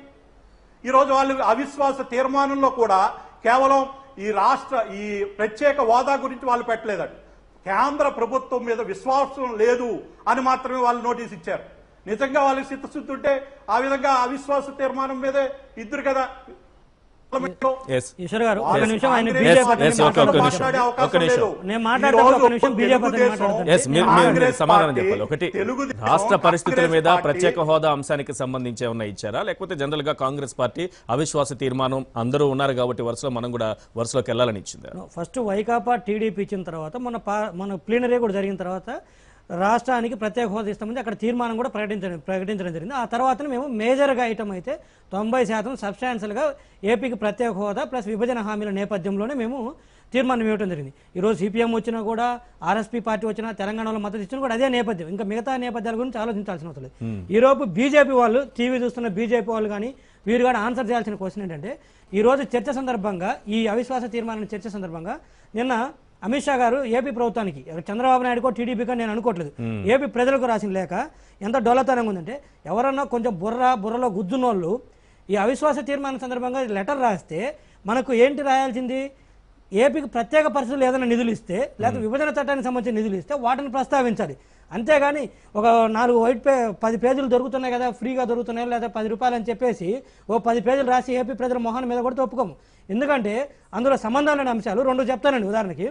ఈ రోజు వాళ్ళు అవిశ్వాస తీర్మానంలో కూడా కేవలం ఈ రాష్ట్ర ఈ ప్రత్యేక హోదా గురించి వాళ్ళు పెట్టలేదండి కేంద్ర ప్రభుత్వం మీద విశ్వాసం లేదు అని మాత్రమే వాళ్ళు నోటీస్ ఇచ్చారు నిజంగా వాళ్ళకి చిత్తశుద్ధి ఉంటే ఆ విధంగా అవిశ్వాస తీర్మానం మీదే ఇద్దరు కదా పార్లమెంట్లో ఎస్ ఈశ్వర్ గారు ఒక వాళ్ళు నిమిషం ఆయన కాంగ్రెస్ బీజేపీ yes, yes, ఒక- ఒక నిమిషం. మాట్లాడే అవకాశం ఒక నిమిషం. లేదు. నేను ఈ మాట్లాడేటప్పుడు రోజు ఒక నిమిషం బీజేపీ అతను తెలుగుదేశం, మాట్లాడతాను. ఎస్ మీరు మీరు- మీరు కాంగ్రెస్ సమాధానం పార్టీ, చెప్పాలి ఒకటి తెలుగుదేశం, రాష్ట్ర పరిస్థితుల కాంగ్రెస్ మీద పార్టీ ప్రత్యేక హోదా అంశానికి సంబంధించి ఏమన్నా ఇచ్చారా లేకపోతే జనరల్ గా కాంగ్రెస్ పార్టీ అవిశ్వాస తీర్మానం అందరూ ఉన్నారు కాబట్టి వరుసలో మనం కూడా వరుసలోకి వెళ్ళాలని ఇచ్చిందా ఫస్ట్ వైకాపా టీడీపీ ఇచ్చిన తర్వాత మన పా మన ప్లీనరీ కూడా జరిగిన తర్వాత రాష్ట్రానికి ప్రత్యేక హోదా ఇస్తామని అక్కడ తీర్మానం కూడా ప్రకటించడం ప్రకటించడం జరిగింది ఆ తర్వాత మేము మేజర్గా ఐటమ్ అయితే తొంభై శాతం సబ్స్టాన్షియల్గా ఏపీకి ప్రత్యేక హోదా ప్లస్ విభజన హామీల నేపథ్యంలోనే మేము తీర్మానం ఇవ్వడం జరిగింది ఈరోజు సిపిఎం వచ్చినా కూడా ఆర్ఎస్పీ పార్టీ వచ్చినా తెలంగాణలో మద్దతు ఇచ్చినా కూడా అదే నేపథ్యం ఇంకా మిగతా నేపథ్యాల గురించి ఆలోచించాల్సిన అవసరం లేదు ఈరోజు బీజేపీ వాళ్ళు టీవీ చూస్తున్న బీజేపీ వాళ్ళు కానీ వీరు కూడా ఆన్సర్ చేయాల్సిన క్వశ్చన్ ఏంటంటే ఈ రోజు చర్చ సందర్భంగా ఈ అవిశ్వాస తీర్మానం చర్చ సందర్భంగా నిన్న అమిత్ షా గారు ఏపీ ప్రభుత్వానికి చంద్రబాబు నాయుడుకో టీడీపీకో నేను అనుకోవట్లేదు ఏపీ ప్రజలకు రాసిన లేక ఎంత డొల్లతనంగా ఉందంటే ఎవరన్నా కొంచెం బుర్ర బుర్రలో గుద్దునోళ్ళు ఈ అవిశ్వాస తీర్మానం సందర్భంగా లెటర్ రాస్తే మనకు ఏంటి రాయాల్సింది ఏపీకి ప్రత్యేక పరిస్థితులు ఏదైనా నిధులు ఇస్తే లేదా విభజన చట్టానికి సంబంధించిన నిధులు ఇస్తే వాటిని ప్రస్తావించాలి అంతేగాని ఒక నాలుగు వైట్ పే పది పేజీలు దొరుకుతున్నాయి కదా ఫ్రీగా దొరుకుతున్నాయి లేదా పది రూపాయలు అని చెప్పేసి ఓ పది పేజీలు రాసి ఏపీ ప్రజల మొహాన్ మీద కూడా ఒప్పుకోము ఎందుకంటే అందులో సంబంధం లేని అంశాలు రెండు చెప్తానండి ఉదాహరణకి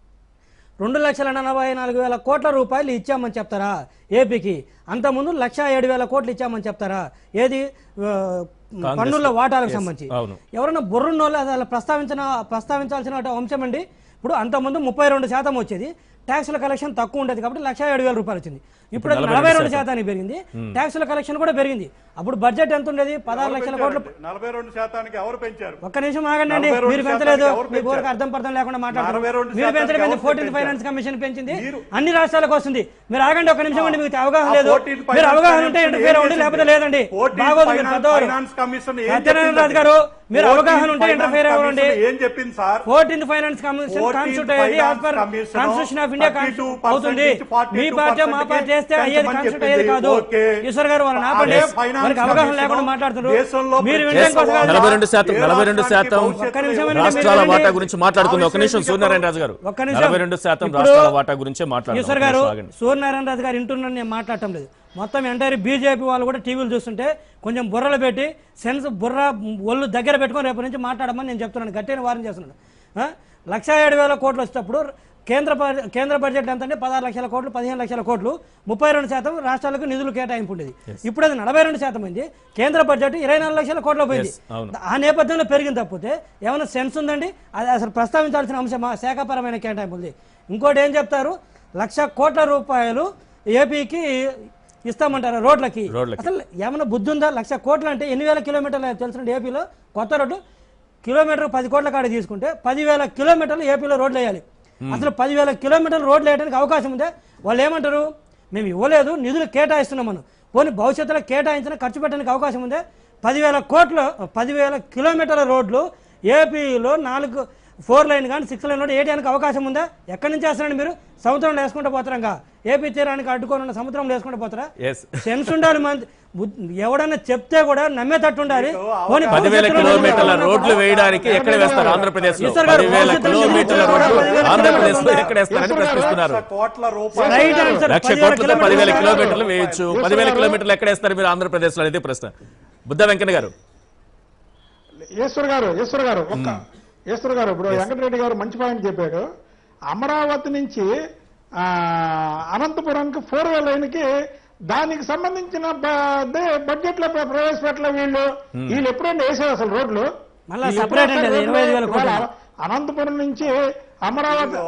రెండు లక్షల నలభై నాలుగు వేల కోట్ల రూపాయలు ఇచ్చామని చెప్తారా ఏపీకి అంతకుముందు లక్ష ఏడు వేల కోట్లు ఇచ్చామని చెప్తారా ఏది ఆ, కాంగ్రెస్ పన్నుల వాటాలకు Yes, సంబంధించి అవును. ఎవరైనా బుర్రున్నోళ్ళు అసలు ప్రస్తావించిన ప్రస్తావించాల్సిన అంశం అండి ఇప్పుడు అంతకుముందు ముప్పై రెండు శాతం వచ్చేది ట్యాక్సుల కలెక్షన్ తక్కువ ఉండేది కాబట్టి లక్ష ఏడు వేల రూపాయలు వచ్చింది ఇప్పుడు అది 42 నలభై రెండు శాతం. శాతానికి పెరిగింది ట్యాక్సుల కలెక్షన్ కూడా పెరిగింది అప్పుడు బడ్జెట్ ఎంత ఉండేది పదహారు లక్షల కోట్లు నలభై రెండు శాతానికి ఎవరు పెంచారు ఒక్క నిమిషం ఆగండి అండి 42 మీరు పెంచలేదు శాతానికి ఎవరు మీ ఊరికి పెంచారు? అర్థం పర్థం లేకుండా మాట్లాడుతున్నారు 42 మీరు పెంచలేదు శాతానికి ఫోర్టీన్త్ ఎవరు ఫైనాన్స్ కమిషన్ పెంచింది మీరు- అన్ని రాష్ట్రాలకు వస్తుంది మీరు ఆగండి ఒక్క నిమిషం అండి మీకు అవగాహన ఆ లేదు 14th మీరు Finance అవగాహన ఉంటే Commission ఇంటర్ఫేర్ ఏం అవ్వండి చేసింది? లేకపోతే లేదండి 14th బాగోదు మీరు Finance- పెద్దవారు Finance Commission ఏం సత్యనారాయణ చెప్పింది? రాజు గారు మీరు 14th అవగాహన ఉంటే Finance ఇంటర్ఫేర్ అవ్వండి Commission ఏం చెప్పింది sir fourteenth finance commission 14th constitute అయ్యేది as per Finance Commission constitution of India 32% అవుతుంది నుంచి 42% మీ పార్టీ మా పార్టీ చేస్తే అయ్యేది పెంచమని కాన్స్టిట్యూట్ అయ్యేది చెప్పింది. కాదు ఓకే. ఈశ్వర్ గారు వాళ్ళని ఆపండి అదే Finance వారికి అవగాహన Commission లేకుండా మాట్లాడుతున్నారు దేశంలో మీరు ప్రతి వినడానికి దేశం వస్తారు నలభై రెండు శాతం ఏ నలభై రెండు రాష్ట్రానికి శాతం భవిష్యత్తులో ఒక్క నిమిషం అండి, రాష్ట్రాల మీరు వాటా వినండి. గురించి మాట్లాడుకుందాం ఒక నిమిషం ఆవిష్కరించి సూర్యనారాయణ రాజు గారు ఒక్క నిమిషం. నలభై రెండు శాతం ఇప్పుడు రాష్ట్రాల వాటా గురించే ఈశ్వర్ మాట్లాడుతున్నాం గారు ఒక నిమిషం ఆగండి. సూర్యనారాయణ రాజు గారు ఇంటున్నాను నేను మాట్లాడటం లేదు మొత్తం ఎంటైర్ బీజేపీ వాళ్ళు కూడా టీవీలు చూస్తుంటే కొంచెం బుర్రలు పెట్టి సెన్స్ బుర్ర ఒళ్ళు దగ్గర పెట్టుకొని రేపు నుంచి మాట్లాడమని నేను చెప్తున్నాను గట్టిగా వారం చేస్తున్నాను ఆ? లక్ష ఏడు వేల కోట్లు వచ్చేటప్పుడు కేంద్ర బడ్జె- కేంద్ర బడ్జెట్ ఎంత అంటే పదహారు లక్షల కోట్లు పదిహేను లక్షల కోట్లు ముప్పై రెండు శాతం రాష్ట్రాలకు నిధులు కేటాయింపు ఉండేది ఇప్పుడు అది నలభై రెండు శాతం అయింది కేంద్ర బడ్జెట్ ఇరవై నాలుగు లక్షల కోట్లు పోయింది Yes, అవును. ఆ నేపథ్యంలో పెరిగింది తప్పితే ఏమైనా సెన్స్ ఉందండి అది అసలు ప్రస్తావించాల్సిన అంశమా శాఖపరమైన కేటాయింపు ఉంది ఇంకోటి ఏం చెప్తారు లక్ష కోట్ల రూపాయలు ఏపీకి ఇస్తామంటారు రోడ్లకి రోడ్లకి. అసలు ఏమైనా బుద్ధి ఉందా లక్ష కోట్లు అంటే ఎన్ని వేల కిలోమీటర్లు తెలుసు ఏపీలో కొత్త రోడ్డు కిలోమీటర్ పది కోట్ల కాడ తీసుకుంటే పదివేల కిలోమీటర్లు ఏపీలో రోడ్లు వేయాలి అసలు పదివేల కిలోమీటర్లు రోడ్లు వేయడానికి అవకాశం ఉందే వాళ్ళు ఏమంటారు మేము ఇవ్వలేదు నిధులు కేటాయిస్తున్నాం మనం పోనీ భవిష్యత్తులో కేటాయించిన ఖర్చు పెట్టడానికి అవకాశం ఉందే పదివేల కోట్ల పదివేల కిలోమీటర్ల రోడ్లు ఏపీలో నాలుగు ఫోర్ లైన్ కానీ సిక్స్ లైన్ రోడ్ వేయడానికి అవకాశం ఉందా ఎక్కడి నుంచి వేస్తారండి మీరు సముద్రంలో వేసుకుంటూ పోతారంగా ఏపీ తీరానికి అడ్డుకొని ఉన్న సముద్రంలో వేసుకుంటూ పోతారా Yes. సెన్స్ ఉండాలి మన బుద్ధి- ఎవడన్నా చెప్తే కూడా నమ్మేటట్టు ఉండాలి పోనీ పదివేల భవిష్యత్తులో కిలోమీటర్ల నిధులు రోడ్లు వేయడానికి ఎక్కడ వేస్తారు ఆంధ్రప్రదేశ్ లో ఈశ్వర్ గారు, పదివేల భవిష్యత్తులో కిలోమీటర్ల నిధులు రోడ్లు పదివేల ఆంధ్రప్రదేశ్ లో కిలోమీటర్ల ఎక్కడ వేస్తారని ఈశ్వర్ గారు, ప్రశ్నిస్తున్నారు లక్ష కోట్ల రూపాయలు రైట్ ఆన్సర్ లక్ష పదివేల కోట్లతో పదివేల కిలోమీటర్లు కిలోమీటర్లు వేయొచ్చు పదివేల కిలోమీటర్లు ఎక్కడ వేస్తారు మీరు ఆంధ్రప్రదేశ్ లో అనేది ప్రశ్న బుద్ధ వెంకన్న గారు ఈశ్వర్ గారు ఈశ్వర్ గారు ఒక్క ఈశ్వర్ గారు ఇప్పుడు వెంకటరెడ్డి గారు మంచి పాయింట్ చెప్పాడు అమరావతి నుంచి ఆ, అనంతపురానికి ఫోర్ వే లైన్కి దానికి సంబంధించిన బడ్జెట్ లో ప్రవేశపెట్టలే వీళ్ళు వీళ్ళు ఎప్పుడైనా వేసారు అసలు రోడ్లు మళ్ళా వీళ్ళు separate ఎప్పుడు అండి అది, వేస్తారు 25,000 కోట్లు. ఇవాళ అనంతపురం నుంచి అమరావతి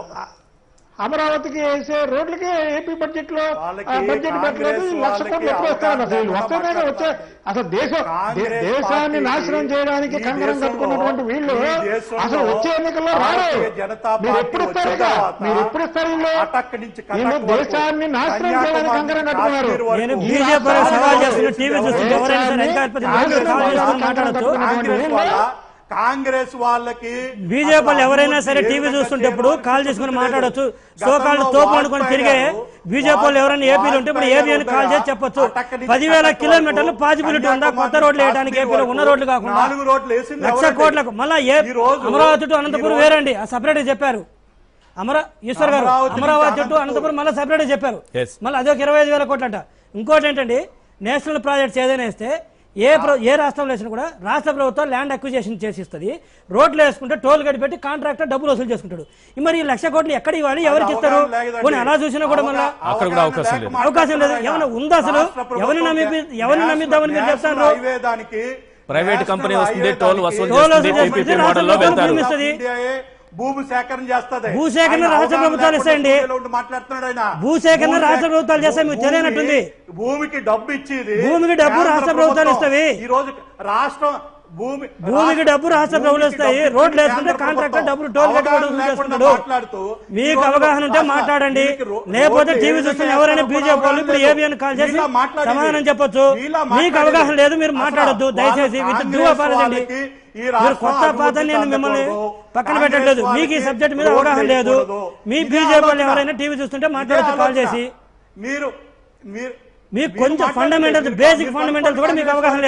అమరావతికి వేసే రోడ్లకి ఏపీ బడ్జెట్ లో వాళ్ళకి ఆ, బడ్జెట్ పెట్టలేదు కాంగ్రెస్ ఈ లక్ష వాళ్ళకి కోట్లు ఎప్పుడు వస్తారు అసలు వీళ్ళు అవగాహన వస్తేనే వచ్చే అసలు దేశం దే- కాంగ్రెస్ దేశాన్ని పార్టీకి నాశనం చేయడానికి ఈ కంకణం దేశంలో- కట్టుకున్నటువంటి వీళ్ళు ఈ దేశంలో అసలు వచ్చే ఎన్నికల్లో రారు భారతీయ జనతా మీరు పార్టీ ఎప్పుడు ఇస్తారు వచ్చిన ఇక? తర్వాత మీరు ఎప్పుడు ఇస్తారు వీళ్ళు అటక్ నుంచి కటక్ వీళ్ళు వరకు, దేశాన్ని నాశనం చేయడానికి కన్యాకుమారి కంకణం నుంచి కట్టుకున్నారు కాశ్మీర్ వరకు నేను ఈ బీజేపీ రాష్ట్రాల్లో సవాల్ చేస్తున్న టీవీ దేశాన్ని చూస్తుంటే ఎవరైనా సరే అధికారపతి నాశనం కాల్ చేసుకుని చేయడానికి మాట్లాడచ్చు కంకణం కాంగ్రెస్ కట్టుకున్నటువంటి వాళ్ళ వీళ్ళు కాంగ్రెస్ వాళ్ళకి బీజేపీ వాళ్ళు ఎవరైనా అసలు సరే ఏ టీవీ విధంగా చూస్తుంటే ఇప్పుడు చేయాలో కాల్ చేసుకుని తెలియదు. మాట్లాడొచ్చు సో గతంలో కాళ్ళు తోపు అనుకుని వాజ్పేయి తిరిగే గారు, బీజేపీ వాళ్ళు ఎవరైనా ఏపీలో ఉంటే ఇప్పుడు ఏపీ అని కాల్ చేసి చెప్పొచ్చు అటక్ నుంచి పదివేల కటక్ కిలోమీటర్లు వరకు, పాజిబిలిటీ ఉందా కొత్త రోడ్లు వేయడానికి కాశ్మీర్ ఏపీలో ఉన్న వరకు రోడ్లు కాకుండా నాలుగు రోడ్లు వేసింది లక్ష ఎవరండి? కోట్లకు మళ్ళా ఏ ఈ రోజు- అమరావతి టు అనంతపురం ఈ రోజు- వేరండి ఆ సపరేట్ చెప్పారు అమరా ఈశ్వర్ గారు అమరావతి నుంచి అమరావతి టు అనంతపురం. అనంతపురం మళ్ళీ సపరేట్ చెప్పారు Yes. మళ్ళీ అదొక ఇరవై ఐదు వేల కోట్లంట ఇంకోటి ఏంటండి నేషనల్ ప్రాజెక్ట్స్ ఏదైనా వేస్తే ఏ ప్ర ఏ రాష్ట్రంలో వేసినా కూడా రాష్ట్ర ప్రభుత్వం ల్యాండ్ అక్విజేషన్ చేసి ఇస్తుంది రోడ్లు వేసుకుంటే టోల్ గడి పెట్టి కాంట్రాక్టర్ డబ్బులు వసూలు చేసుకుంటాడు ఈ మరి ఈ లక్ష కోట్లు ఎక్కడ ఇవ్వాలి ఎవరికి ఇస్తారు అవగాహన లేదండి. పోనీ అలా చూసినా కూడా మళ్ళీ అవగాహన అక్కడ కూడా అవకాశం లేక లేదు. మాట్లాడుతున్నారు అవకాశం లేదు. ఆయన. ఏమైనా ఉందా అసలు? రాష్ట్ర ప్రభుత్వం ఎవరిని నమ్మి- ఎవరిని నేషనల్- నమ్మిద్దామని మీరు నేషనల్ చెప్తారు? హైవే దానికి ప్రైవేట్ నేషనల్ కంపెనీ వస్తుంది, హైవే టోల్ దానికి వసూలు టోల్ చేస్తుంది, వసూలు PPP చేస్తుంది, మోడల్లో రాష్ట్ర వెళ్తారు ప్రభుత్వం ఇస్తుంది. ఇండియాయే భూమి సేకరణ చేస్తది భూసేకరణ ఆయన రాష్ట్ర అవగాహన ప్రభుత్వాలు లేకుండా ఇస్తాయండి. ఊళ్ళో ఉండి మాట్లాడుతున్నాడు ఆయన భూసేకరణ భూమి రాష్ట్ర సేక- ప్రభుత్వాలు చేస్తాయి, మీకు భూమి- తెలియనట్టుంది. భూమికి డబ్బు ఇచ్చేది భూమికి డబ్బు కేంద్ర రాష్ట్ర ప్రభుత్వాలు ప్రభుత్వం. ఇస్తాయి. ఈ రోజు రాష్ట్రం భూమి భూమికి డబ్బు రాష్ట్ర భూమికి ప్రభుత్వాలు ఇస్తాయి. డబ్బు రోడ్లు ఇచ్చేది వేస్తుంటే కేంద్ర కాంట్రాక్టర్ ప్రభుత్వం. డబ్బులు టోల్ గేట్ అవగాహన కూడా లేకుండా చేసుకుంటాడు. మాట్లాడుతూ ఈ మీకు రోజు అవగాహన ఉంటే రాష్ట్ర- మాట్లాడండి వీళ్ళకి రో- లేకపోతే రోడ్లు టీవీ ఏ చూస్తున్న విధంగా ఎవరైనా వేస్తారో బీజేపీ వాళ్ళు ఇప్పుడు లేదు. ఏబీ అని కాల్ చేసి వీళ్ళ మాట్లాడేది. సమాధానం చెప్పొచ్చు వీళ్ళ మీకు మాట్లాడేది. అవగాహన లేదు మీరు అసలు మాట్లాడొద్దు వాళ్ళ దయచేసి విత్ డ్యూ కాంగ్రెస్ అపాలజీ వాళ్ళకి ఈ మీరు రాష్ట్రం కొత్త పాత అభివృద్ధి నేను మిమ్మల్ని చెందకూడదు. పక్కన కాంగ్రెస్ పెట్టట్లేదు మీకు ఈ వాళ్ళకి సబ్జెక్ట్ మీద రోడ్లు అవగాహన లేదు వేయకూడదు. మీ ఇదే బీజేపీ వాళ్ళు ఆలోచన. ఎవరైనా టీవీ చూస్తుంటే ఇదే మాట్లాడచ్చు కాల్ ఆలోచన. చేసి మీరు మీరు మీకు మీరు కొంచెం మాట్లాడండి. ఫండమెంటల్స్ మీరు బేసిక్ మీరు ఫండమెంటల్స్ కూడా మీకు కాంగ్రెస్ అవగాహన లేదు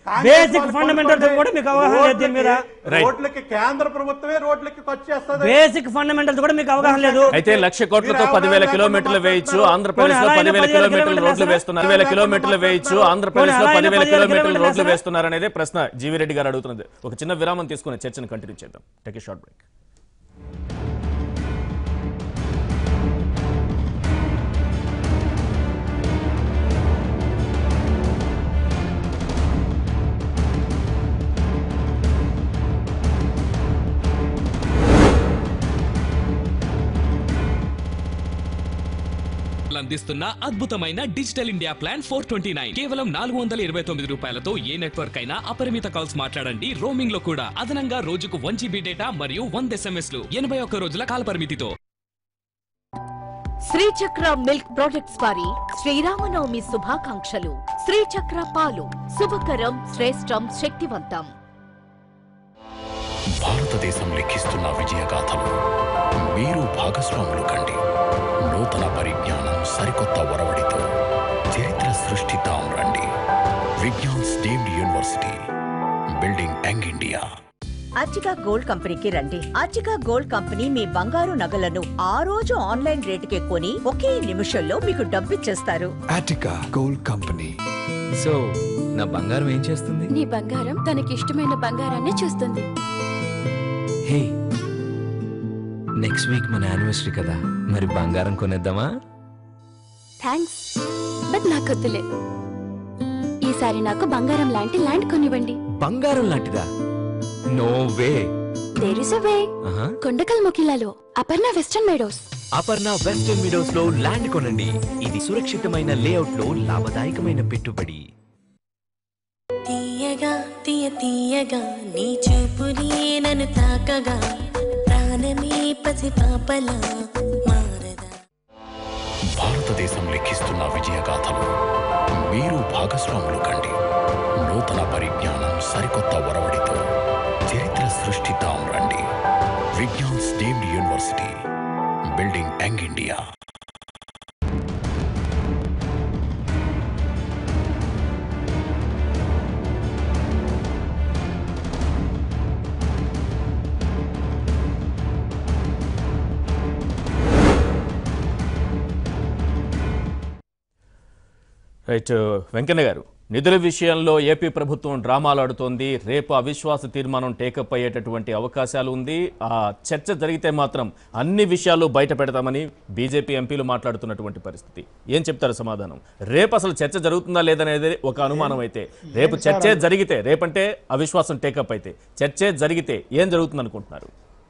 కాంగ్రెస్ బేసిక్ వాళ్ళు ఫండమెంటల్స్ కొనుక్కుంటే కూడా మీకు అవగాహన లేదు దీని మీద రోడ్లకి- రోడ్లకి కేంద్ర ప్రభుత్వమే రోడ్లకి ఖర్చు చేస్తుంది బేసిక్ ఫండమెంటల్స్ కూడా మీకు అవగాహన లేదు అయితే లక్ష కోట్లతో మీరు పదివేల ఎవరైనా కిలోమీటర్లు లేకుండా వేయచ్చు మాట్లాడుతున్నారు. ఆంధ్రప్రదేశ్ లో పోనీ అలా అయినా పదివేల పదివేల కిలోమీటర్లు రోడ్లు కిలోమీటర్లు వేస్తున్నారు పదివేల వేస్తారా? కిలోమీటర్లు వేయచ్చు ఆంధ్రప్రదేశ్ లో పోనీ అలా అయినా పదివేల పదివేల కిలోమీటర్లు కిలోమీటర్లు రోడ్లు వేస్తారా? వేస్తున్నారు అనేది ప్రశ్న జీవిరెడ్డి గారు అడుగుతున్నది ఒక చిన్న విరామం తీసుకుని చర్చను కంటిన్యూ చేద్దాం టెక్ షార్ట్ బ్రేక్ అందిస్తున్న అద్భుతమైన digital India plan four twenty nine కేవలం నాలుగు వందల ఇరవై తొమ్మిది రూపాయలతో ఏ నెట్వర్క్ అయినా అపరిమిత కాల్స్ మాట్లాడండి రోమింగ్ లో కూడా అదనంగా రోజుకు వన్ జీబీ డేటా మరియు వంద ఎస్ఎంఎస్ లు ఎనభై ఒక్క రోజుల కాల పరిమితితో శ్రీచక్ర మిల్క్ ప్రొడక్ట్స్ వారి శ్రీరామనవమి శుభాకాంక్షలు శ్రీచక్ర పాలు శుభకరం శ్రేష్టం శక్తివంతం భారతదేశం లిఖిస్తున్న విజయగాథలు మీరు భాగస్వాములు కండి నూతన పరిజ్ఞానం సరికొత్త ఒరవడితో చరిత్ర సృష్టిద్దాం రండి Vignan deemed university building young India అర్చికా గోల్డ్ కంపెనీకి రండి అర్చికా గోల్డ్ కంపెనీ మీ బంగారు నగలను ఆ రోజు ఆన్లైన్ రేటుకే కొని ఒకే నిమిషంలో మీకు డబ్బిచ్చేస్తారు Attica Gold Company. సో నా బంగారం ఏం చేస్తుంది నీ బంగారం తనకిష్టమైన బంగారాన్ని చూస్తుంది హే నెక్స్ట్ వీక్ మన యానివర్సరీ కదా మరి బంగారం కొనేద్దామా థ్యాంక్స్ బట్ నాకొద్దులే ఈసారి నాకు బంగారం లాంటి ల్యాండ్ కొనివ్వండి బంగారం లాంటిదా no way there is way Kondakal ముకిలాలో Aparna western meadows Aparna western meadows లో ల్యాండ్ కొనండి ఇది సురక్షితమైన లేఅవుట్ లో లాభదాయకమైన పెట్టుబడి తీయగా తీయ తీయగా నీ చూపుని నన్ను తాకగా ప్రాణమే పసి పాపలా మారదా భారతదేశం లిఖిస్తున్న విజయగాథలు మీరు భాగస్వాములు కండి నూతన పరిజ్ఞానం సరికొత్త ఒరవడితో చరిత్ర సృష్టిద్దాం రండి Vignan deemed university building young India right Venkanna గారు నిధుల విషయంలో ఏపీ ప్రభుత్వం డ్రామాలు ఆడుతోంది రేపు అవిశ్వాస తీర్మానం టేకప్ అయ్యేటటువంటి అవకాశాలు ఉంది ఆ చర్చ జరిగితే మాత్రం అన్ని విషయాలు బయట పెడతామని బీజేపీ ఎంపీలు మాట్లాడుతున్నటువంటి పరిస్థితి ఏం చెప్తారు సమాధానం రేపు అసలు చర్చ జరుగుతుందా లేదనేది ఒక అనుమానం అయితే రేపు చర్చే జరిగితే రేపంటే అవిశ్వాసం టేకప్ అయితే చర్చే జరిగితే ఏం జరుగుతుంది అనుకుంటున్నారు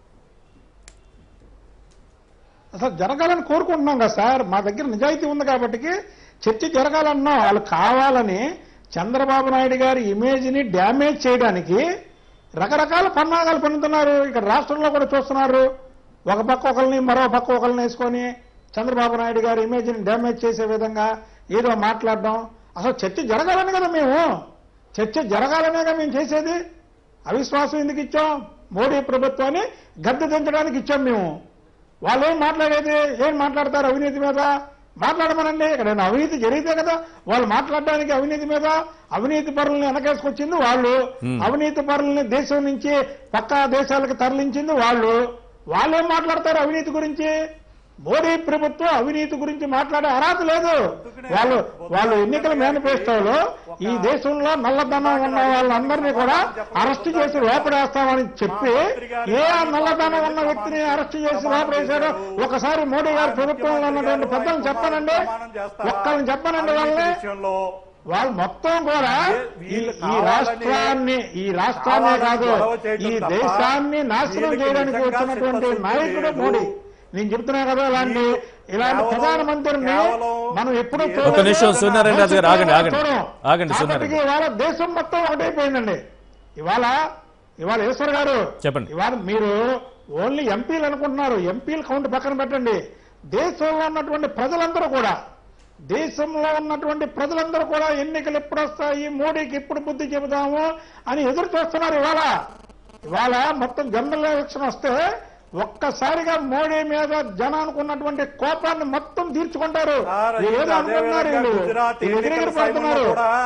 అసలు జరగాలని కోరుకుంటున్నాం కదా సార్ మా దగ్గర నిజాయితీ ఉంది కాబట్టి చర్చ జరగాలన్నాం వాళ్ళు కావాలని చంద్రబాబు నాయుడు గారి ఇమేజ్ని డ్యామేజ్ చేయడానికి రకరకాల పన్నాగాలు పన్నుతున్నారు ఇక్కడ రాష్ట్రంలో కూడా చూస్తున్నారు ఒక పక్క ఒకరిని మరో పక్క ఒకరిని వేసుకొని చంద్రబాబు నాయుడు గారి ఇమేజ్ని డ్యామేజ్ చేసే విధంగా ఏదో మాట్లాడడం అసలు చర్చ జరగాలని కదా మేము చర్చ జరగాలనేగా మేము చేసేది అవిశ్వాసం ఎందుకు ఇచ్చాం మోడీ ప్రభుత్వాన్ని గద్దె దించడానికి ఇచ్చాం మేము వాళ్ళు ఏం మాట్లాడేది ఏం మాట్లాడతారు అవినీతి మీద మాట్లాడమనండి ఇక్కడ ఏమైనా అవినీతి జరిగితే కదా వాళ్ళు మాట్లాడడానికి అవినీతి మీద అవినీతి పరులను వెనకేసుకొచ్చింది వాళ్ళు అవినీతి పరులని దేశం నుంచి పక్కా దేశాలకు తరలించింది వాళ్ళు వాళ్ళు ఏం మాట్లాడతారు అవినీతి గురించి మోడీ ప్రభుత్వం అవినీతి గురించి మాట్లాడే అర్హత లేదు వాళ్ళు వాళ్ళు ఎన్నికల మేనిఫెస్టోలో ఈ దేశంలో నల్లధనం ఉన్న వాళ్ళందరినీ కూడా అరెస్ట్ చేసి లోపడేస్తామని చెప్పి ఏ నల్లధనం ఉన్న వ్యక్తిని అరెస్ట్ చేసి లోపడేశారో ఒకసారి మోడీ గారి ప్రభుత్వంలో ఉన్నటువంటి పెద్దలు చెప్పనండి ఒక్కరిని చెప్పనండి వాళ్ళని విషయంలో వాళ్ళు మొత్తం కూడా ఈ ఈ రాష్ట్రాన్ని ఈ రాష్ట్రాన్నే కాదు ఈ దేశాన్ని నాశనం చేయడానికి వచ్చినటువంటి నాయకుడు మోడీ నేను చెప్తున్నా కదా ఇలాంటి ఇలాంటి ప్రధానమంత్రిని మనం ఎప్పుడూ ఒక్క నిమిషం సూర్యనారాయణ రాజు గారు ఆగండి ఆగండి ఆగండి సూర్యనారాయణ కాబట్టి ఇవాళ దేశం మొత్తం ఒకటైపోయిందండి ఇవాళ ఇవాళ ఈశ్వర్ గారు చెప్పండి. ఇవాళ మీరు ఓన్లీ ఎంపీలు అనుకుంటున్నారు ఎంపీలు కౌంట్ పక్కన పెట్టండి దేశంలో ఉన్నటువంటి ప్రజలందరూ కూడా దేశంలో ఉన్నటువంటి ప్రజలందరూ కూడా ఎన్నికలు ఎప్పుడు వస్తాయి మోడీకి ఎప్పుడు బుద్ధి చెబుతాము అని ఎదురు చూస్తున్నారు ఇవాళ ఇవాళ మొత్తం జనరల్ ఎలక్షన్ వస్తే ఒక్కసారిగా మోడీ మీద జనానికి ఉన్నటువంటి కోపాన్ని మొత్తం తీర్చుకుంటారు సార్, వీళ్ళు ఏదో అదే అనుకుంటున్నారు విధంగా వీళ్ళు గుజరాత్ వీళ్ళు ఎన్నికల ఎగిరెగిరి సమయంలో పడుతున్నారు కూడా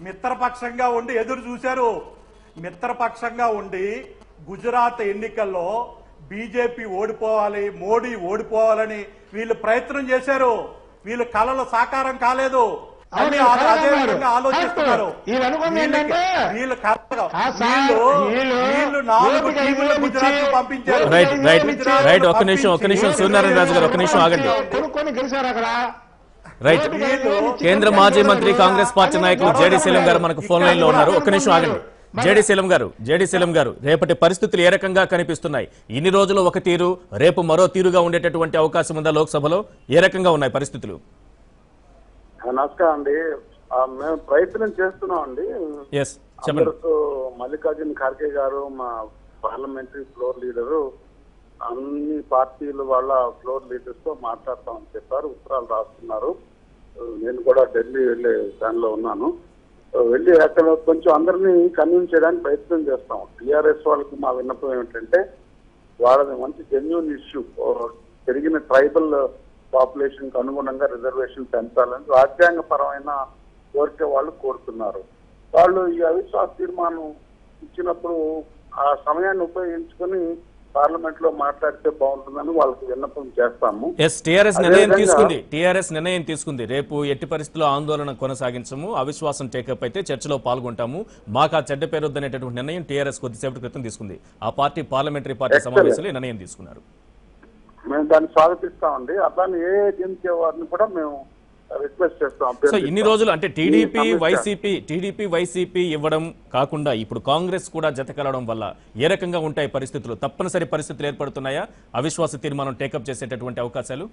మిత్రపక్షంగా ఉండి ఎదురు చూశారు మిత్రపక్షంగా ఉండి గుజరాత్ ఎన్నికల్లో బీజేపీ ఓడిపోవాలి మోడీ ఓడిపోవాలని వీళ్ళు ప్రయత్నం చేశారు వీళ్ళు కళలు సాకారం కాలేదు అవును, అన్ని వీళ్ళు అదే కలగన్నారు. విధంగా ఆలోచిస్తున్నారు కరెక్ట్. వీళ్ళు అనుకుంది వీళ్ళకి- ఏంటంటే- వీళ్ళు కలగ- ఆ సార్, వీళ్ళు వీళ్ళు వీళ్ళు నాలుగు ఓపిక టీములు ఇవ్వనిచ్చి- గుజరాత్ పంపించారు రైట్ రైట్ గుజరాత్ రైట్ ఒక్క నిమిషం ఒక్క నిమిషం పంపించి- సూర్యనారాయణ రాజు గారు ఒక్క నిమిషం ఆగండి కొనుక్కొని గెలిచారు అక్కడ రైట్ కేంద్ర మాజీ మంత్రి కాంగ్రెస్ పార్టీ నాయకులు జేడీ శీలం గారు మనకు ఫోన్ లైన్ లో ఉన్నారు ఒక్క నిమిషం ఆగండి జేడీ శీలం గారు జేడీ శీలం గారు రేపటి పరిస్థితులు ఏ రకంగా కనిపిస్తున్నాయి ఇన్ని రోజులు ఒక తీరు రేపు మరో తీరుగా ఉండేటటువంటి అవకాశం ఉందా లోక్సభలో ఏ రకంగా ఉన్నాయి పరిస్థితులు నమస్కారం అండి ఆ, మేము ప్రయత్నం చేస్తున్నాం అండి ఎస్ చెప్పండి అందరితో మల్లికార్జున ఖార్గే గారు మా పార్లమెంటరీ ఫ్లోర్ లీడరు అన్ని పార్టీల వాళ్ళ ఫ్లోర్ లీడర్స్ తో మాట్లాడతామని చెప్పారు ఉత్తరాలు రాస్తున్నారు నేను కూడా ఢిల్లీ వెళ్ళే దానిలో ఉన్నాను వెళ్ళి అక్కడ కొంచెం అందరినీ కన్విన్స్ చేయడానికి ప్రయత్నం చేస్తాం టిఆర్ఎస్ వాళ్ళకి మా విన్నపం ఏమిటంటే వాళ్ళది మంచి జెన్యున్ ఇష్యూ పెరిగిన ట్రైబల్ పాపులేషన్ కు అనుగుణంగా రిజర్వేషన్ పెంచాలని రాజ్యాంగపరమైన కోరిక వాళ్ళు కోరుతున్నారు వాళ్ళు ఈ అవిశ్వాస తీర్మానం ఇచ్చినప్పుడు ఆ సమయాన్ని ఉపయోగించుకొని పార్లమెంట్ లో మాట్లాడితే బాగుంటుందని వాళ్ళకి విన్నపం చేస్తాము ఎస్ టీఆర్ఎస్ నిర్ణయం అదేవిధంగా- తీసుకుంది టీఆర్ఎస్ నిర్ణయం తీసుకుంది రేపు ఎట్టి పరిస్థితుల్లో ఆందోళన కొనసాగించము అవిశ్వాసం టేకప్ అయితే చర్చలో పాల్గొంటాము మాకు ఆ చెడ్డ పేరు వద్దనేటటువంటి నిర్ణయం టీఆర్ఎస్ కొద్దిసేపటి క్రితం తీసుకుంది ఆ పార్టీ పార్లమెంటరీ పార్టీ Excellent. సమావేశంలో ఈ నిర్ణయం తీసుకున్నారు మేము దాన్ని స్వాగతిస్తామండి అట్లానే ఏ దించే వారిని కూడా మేము రిక్వెస్ట్ చేస్తాం సో ఇన్ని రోజులు అంటే టీడీపీ ఈ సమస్య- వైసీపీ టీడీపీ వైసీపీ ఇవ్వడం కాకుండా ఇప్పుడు కాంగ్రెస్ కూడా జత కలవడం వల్ల ఏ రకంగా ఉంటాయి పరిస్థితులు తప్పనిసరి పరిస్థితులు ఏర్పడుతున్నాయా అవిశ్వాస తీర్మానం టేకప్ చేసేటటువంటి అవకాశాలు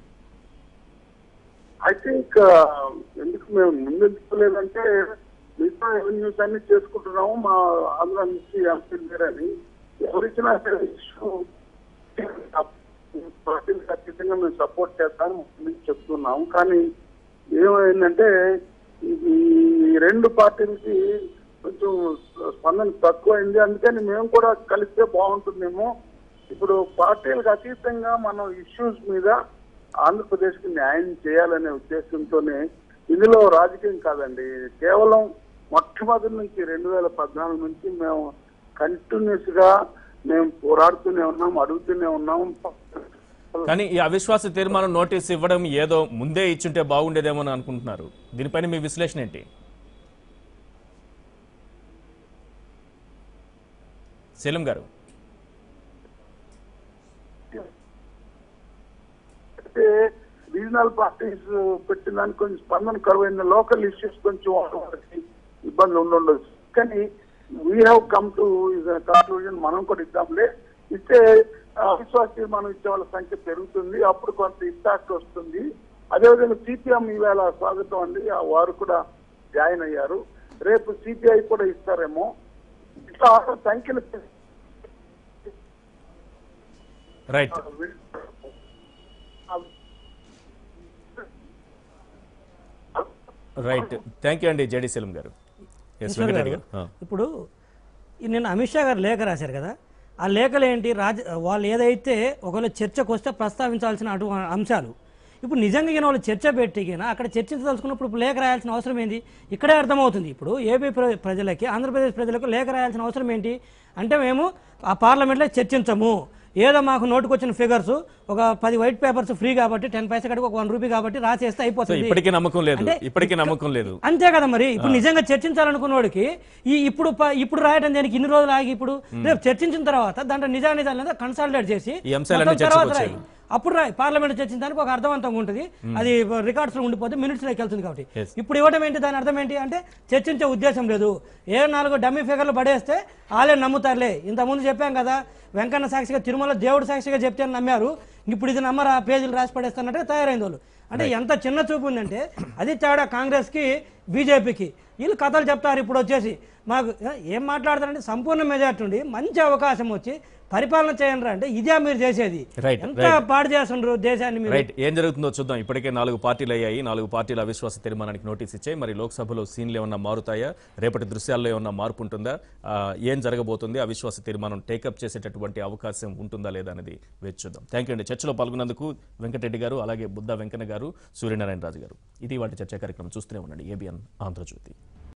ఐ థింక్ ఎందుకు మేము ముందెందుకోలేదంటే మిగతా రెవెన్యూస్ అన్ని చేసుకుంటున్నాము మా ఆంధ్ర నుంచి ఎంపీ లేరని ఎవరిచ్చినా సరే issue పార్టీలకు ఖచ్చితంగా మేము సపోర్ట్ చేస్తాం ముందు చెప్తున్నాము కానీ ఏమైందంటే ఈ ఈ రెండు పార్టీలకి కొంచెం స్పందన తక్కువైంది అందుకని మేము కూడా కలిస్తే బాగుంటుందేమో ఇప్పుడు పార్టీలకు అతీతంగా మనం ఇష్యూస్ మీద ఆంధ్రప్రదేశ్ కి న్యాయం చేయాలనే ఉద్దేశంతోనే ఇందులో రాజకీయం కాదండి కేవలం మొట్టమొదటి నుంచి రెండు వేల పద్నాలుగు నుంచి మేము కంటిన్యూస్ గా మేము పోరాడుతూనే ఉన్నాం అడుగుతూనే ఉన్నాం కానీ ఈ అవిశ్వాస తీర్మానం నోటీస్ ఇవ్వడం ఏదో ముందే ఇచ్చుంటే బాగుండేదేమో అని అనుకుంటున్నారు దీనిపైన మీ విశ్లేషణ ఏంటి శీలం గారు అయితే రీజనల్ పార్టీస్ పెట్టిన దానికి కొంచెం స్పందన కరువైన లోకల్ ఇష్యూస్ కొంచెం వాళ్ళకి ఇబ్బందులు ఉండుండొచ్చు కానీ we have come to conclusion మనం కూడా ఇద్దాంలే ఇస్తే అవిశ్వాస తీర్మానం ఇచ్చే వాళ్ళ సంఖ్య పెరుగుతుంది అప్పుడు కొంత ఇంపాక్ట్ వస్తుంది అదేవిధంగా సిపిఎం ఈవేళ స్వాగతం అండి ఆ వారు కూడా జాయిన్ అయ్యారు రేపు సిపిఐ కూడా ఇస్తారేమో ఇట్లా సంఖ్యలు రైట్ రైట్ థ్యాంక్ యూ అండి జేడి శీలం గారు ఎస్ ఈశ్వర్ వెంకటరెడ్డి గారు, గారు ఆ. ఇప్పుడు ఈ నిన్న అమిత్ షా గారు లేఖ రాశారు కదా ఆ లేఖలు ఏంటి రాజ వాళ్ళు ఏదైతే ఒకవేళ చర్చకు వస్తే ప్రస్తావించాల్సిన అటు అంశాలు ఇప్పుడు నిజంగా ఈయన వాళ్ళు చర్చ పెట్టి ఈయన అక్కడ చర్చించదలుచుకున్నప్పుడు ఇప్పుడు లేఖ రాయాల్సిన అవసరం ఏంటి ఇక్కడే అర్థమవుతుంది ఇప్పుడు ఏపీ ప్ర- ప్రజలకి ఆంధ్రప్రదేశ్ ప్రజలకు లేఖ రాయాల్సిన అవసరం ఏంటి అంటే మేము ఆ పార్లమెంట్లో చర్చించము ఏదో మాకు నోటుకొచ్చిన ఫిగర్స్ ఒక పది వైట్ పేపర్స్ ఫ్రీ కాబట్టి టెన్ పైసా కడికి ఒక వన్ రూపీ కాబట్టి రాసేస్తే సో అయిపోతుంది ఇప్పటికీ నమ్మకం లేదు అంటే ఇప్పటికీ నమ్మకం లేదు అంతే కదా మరి ఇప్పుడు ఆ. నిజంగా చర్చించాలనుకున్నోడికి ఈ ఇప్పుడు ప- ఇప్పుడు రాయటం దేనికి ఇన్ని రోజులు ఆగి ఇప్పుడు మ్మ్. రేపు చర్చించిన తర్వాత దాంట్లో నిజా నిజాలు కన్సాలిడేట్ చేసి ఈ అంశాలన్నీ మొత్తం తర్వాత చర్చకు రాయి వచ్చాయి. అప్పుడు రాయి పార్లమెంట్ చర్చించడానికి ఒక అర్థవంతంగా ఉంటుంది మ్మ్. అది రికార్డ్స్ లో ఉండిపోతే మినిట్స్ లోకి వెళ్తుంది కాబట్టి Yes. ఇప్పుడు ఇవ్వడం ఏంటి దాని అర్థం ఏంటి అంటే చర్చించే ఉద్దేశం లేదు ఏ నాలుగు డమ్మీ ఫిగర్లు పడేస్తే వాళ్ళే నమ్ముతారులే ఇంతకుముందు చెప్పాం కదా వెంకన్న సాక్షిగా తిరుమల దేవుడు సాక్షిగా చెప్తే నమ్మారు ఇప్పుడు ఇది నమ్మరా పేజీలు రాసి పడేస్తున్నట్టే తయారైంది వాళ్ళు అంటే ఎంత చిన్న చూపు ఉందంటే అది తేడా కాంగ్రెస్ కి బీజేపీకి వీళ్ళు కథలు చెప్తారు ఇప్పుడు వచ్చేసి మాకు ఏ, ఏం మాట్లాడతారంటే సంపూర్ణ మెజార్టీ ఉండి మంచి అవకాశం వచ్చి పరిపాలన చేయండి అంటే ఇదే మీరు చేసేది Right, ఎంత right. పాడు చేస్తుండ్రు దేశాన్ని మీరు రైట్ ఏం జరుగుతుందో చూద్దాం ఇప్పటికే నాలుగు పార్టీలు అయ్యాయి నాలుగు పార్టీల అవిశ్వాస తీర్మానానికి నోటీస్ ఇచ్చాయి మరి లోక్సభలో సీన్లు ఏమన్నా మారుతాయా రేపటి దృశ్యాల్లో ఏమన్నా మార్పు ఉంటుందా ఆ, ఏం జరగబోతుంది అవిశ్వాస తీర్మానం టేకప్ చేసేటటువంటి అవకాశం ఉంటుందా లేదా అనేది వేచి చూద్దాం థ్యాంక్ యూ అండి చర్చలో పాల్గొన్నందుకు వెంకటరెడ్డి గారు అలాగే బుద్ధ వెంకన్న గారు సూర్యనారాయణ రాజు గారు ఇది వాటి చర్చా కార్యక్రమం చూస్తూనే ఉండండి ఏబిఎన్ ఆంధ్రజ్యోతి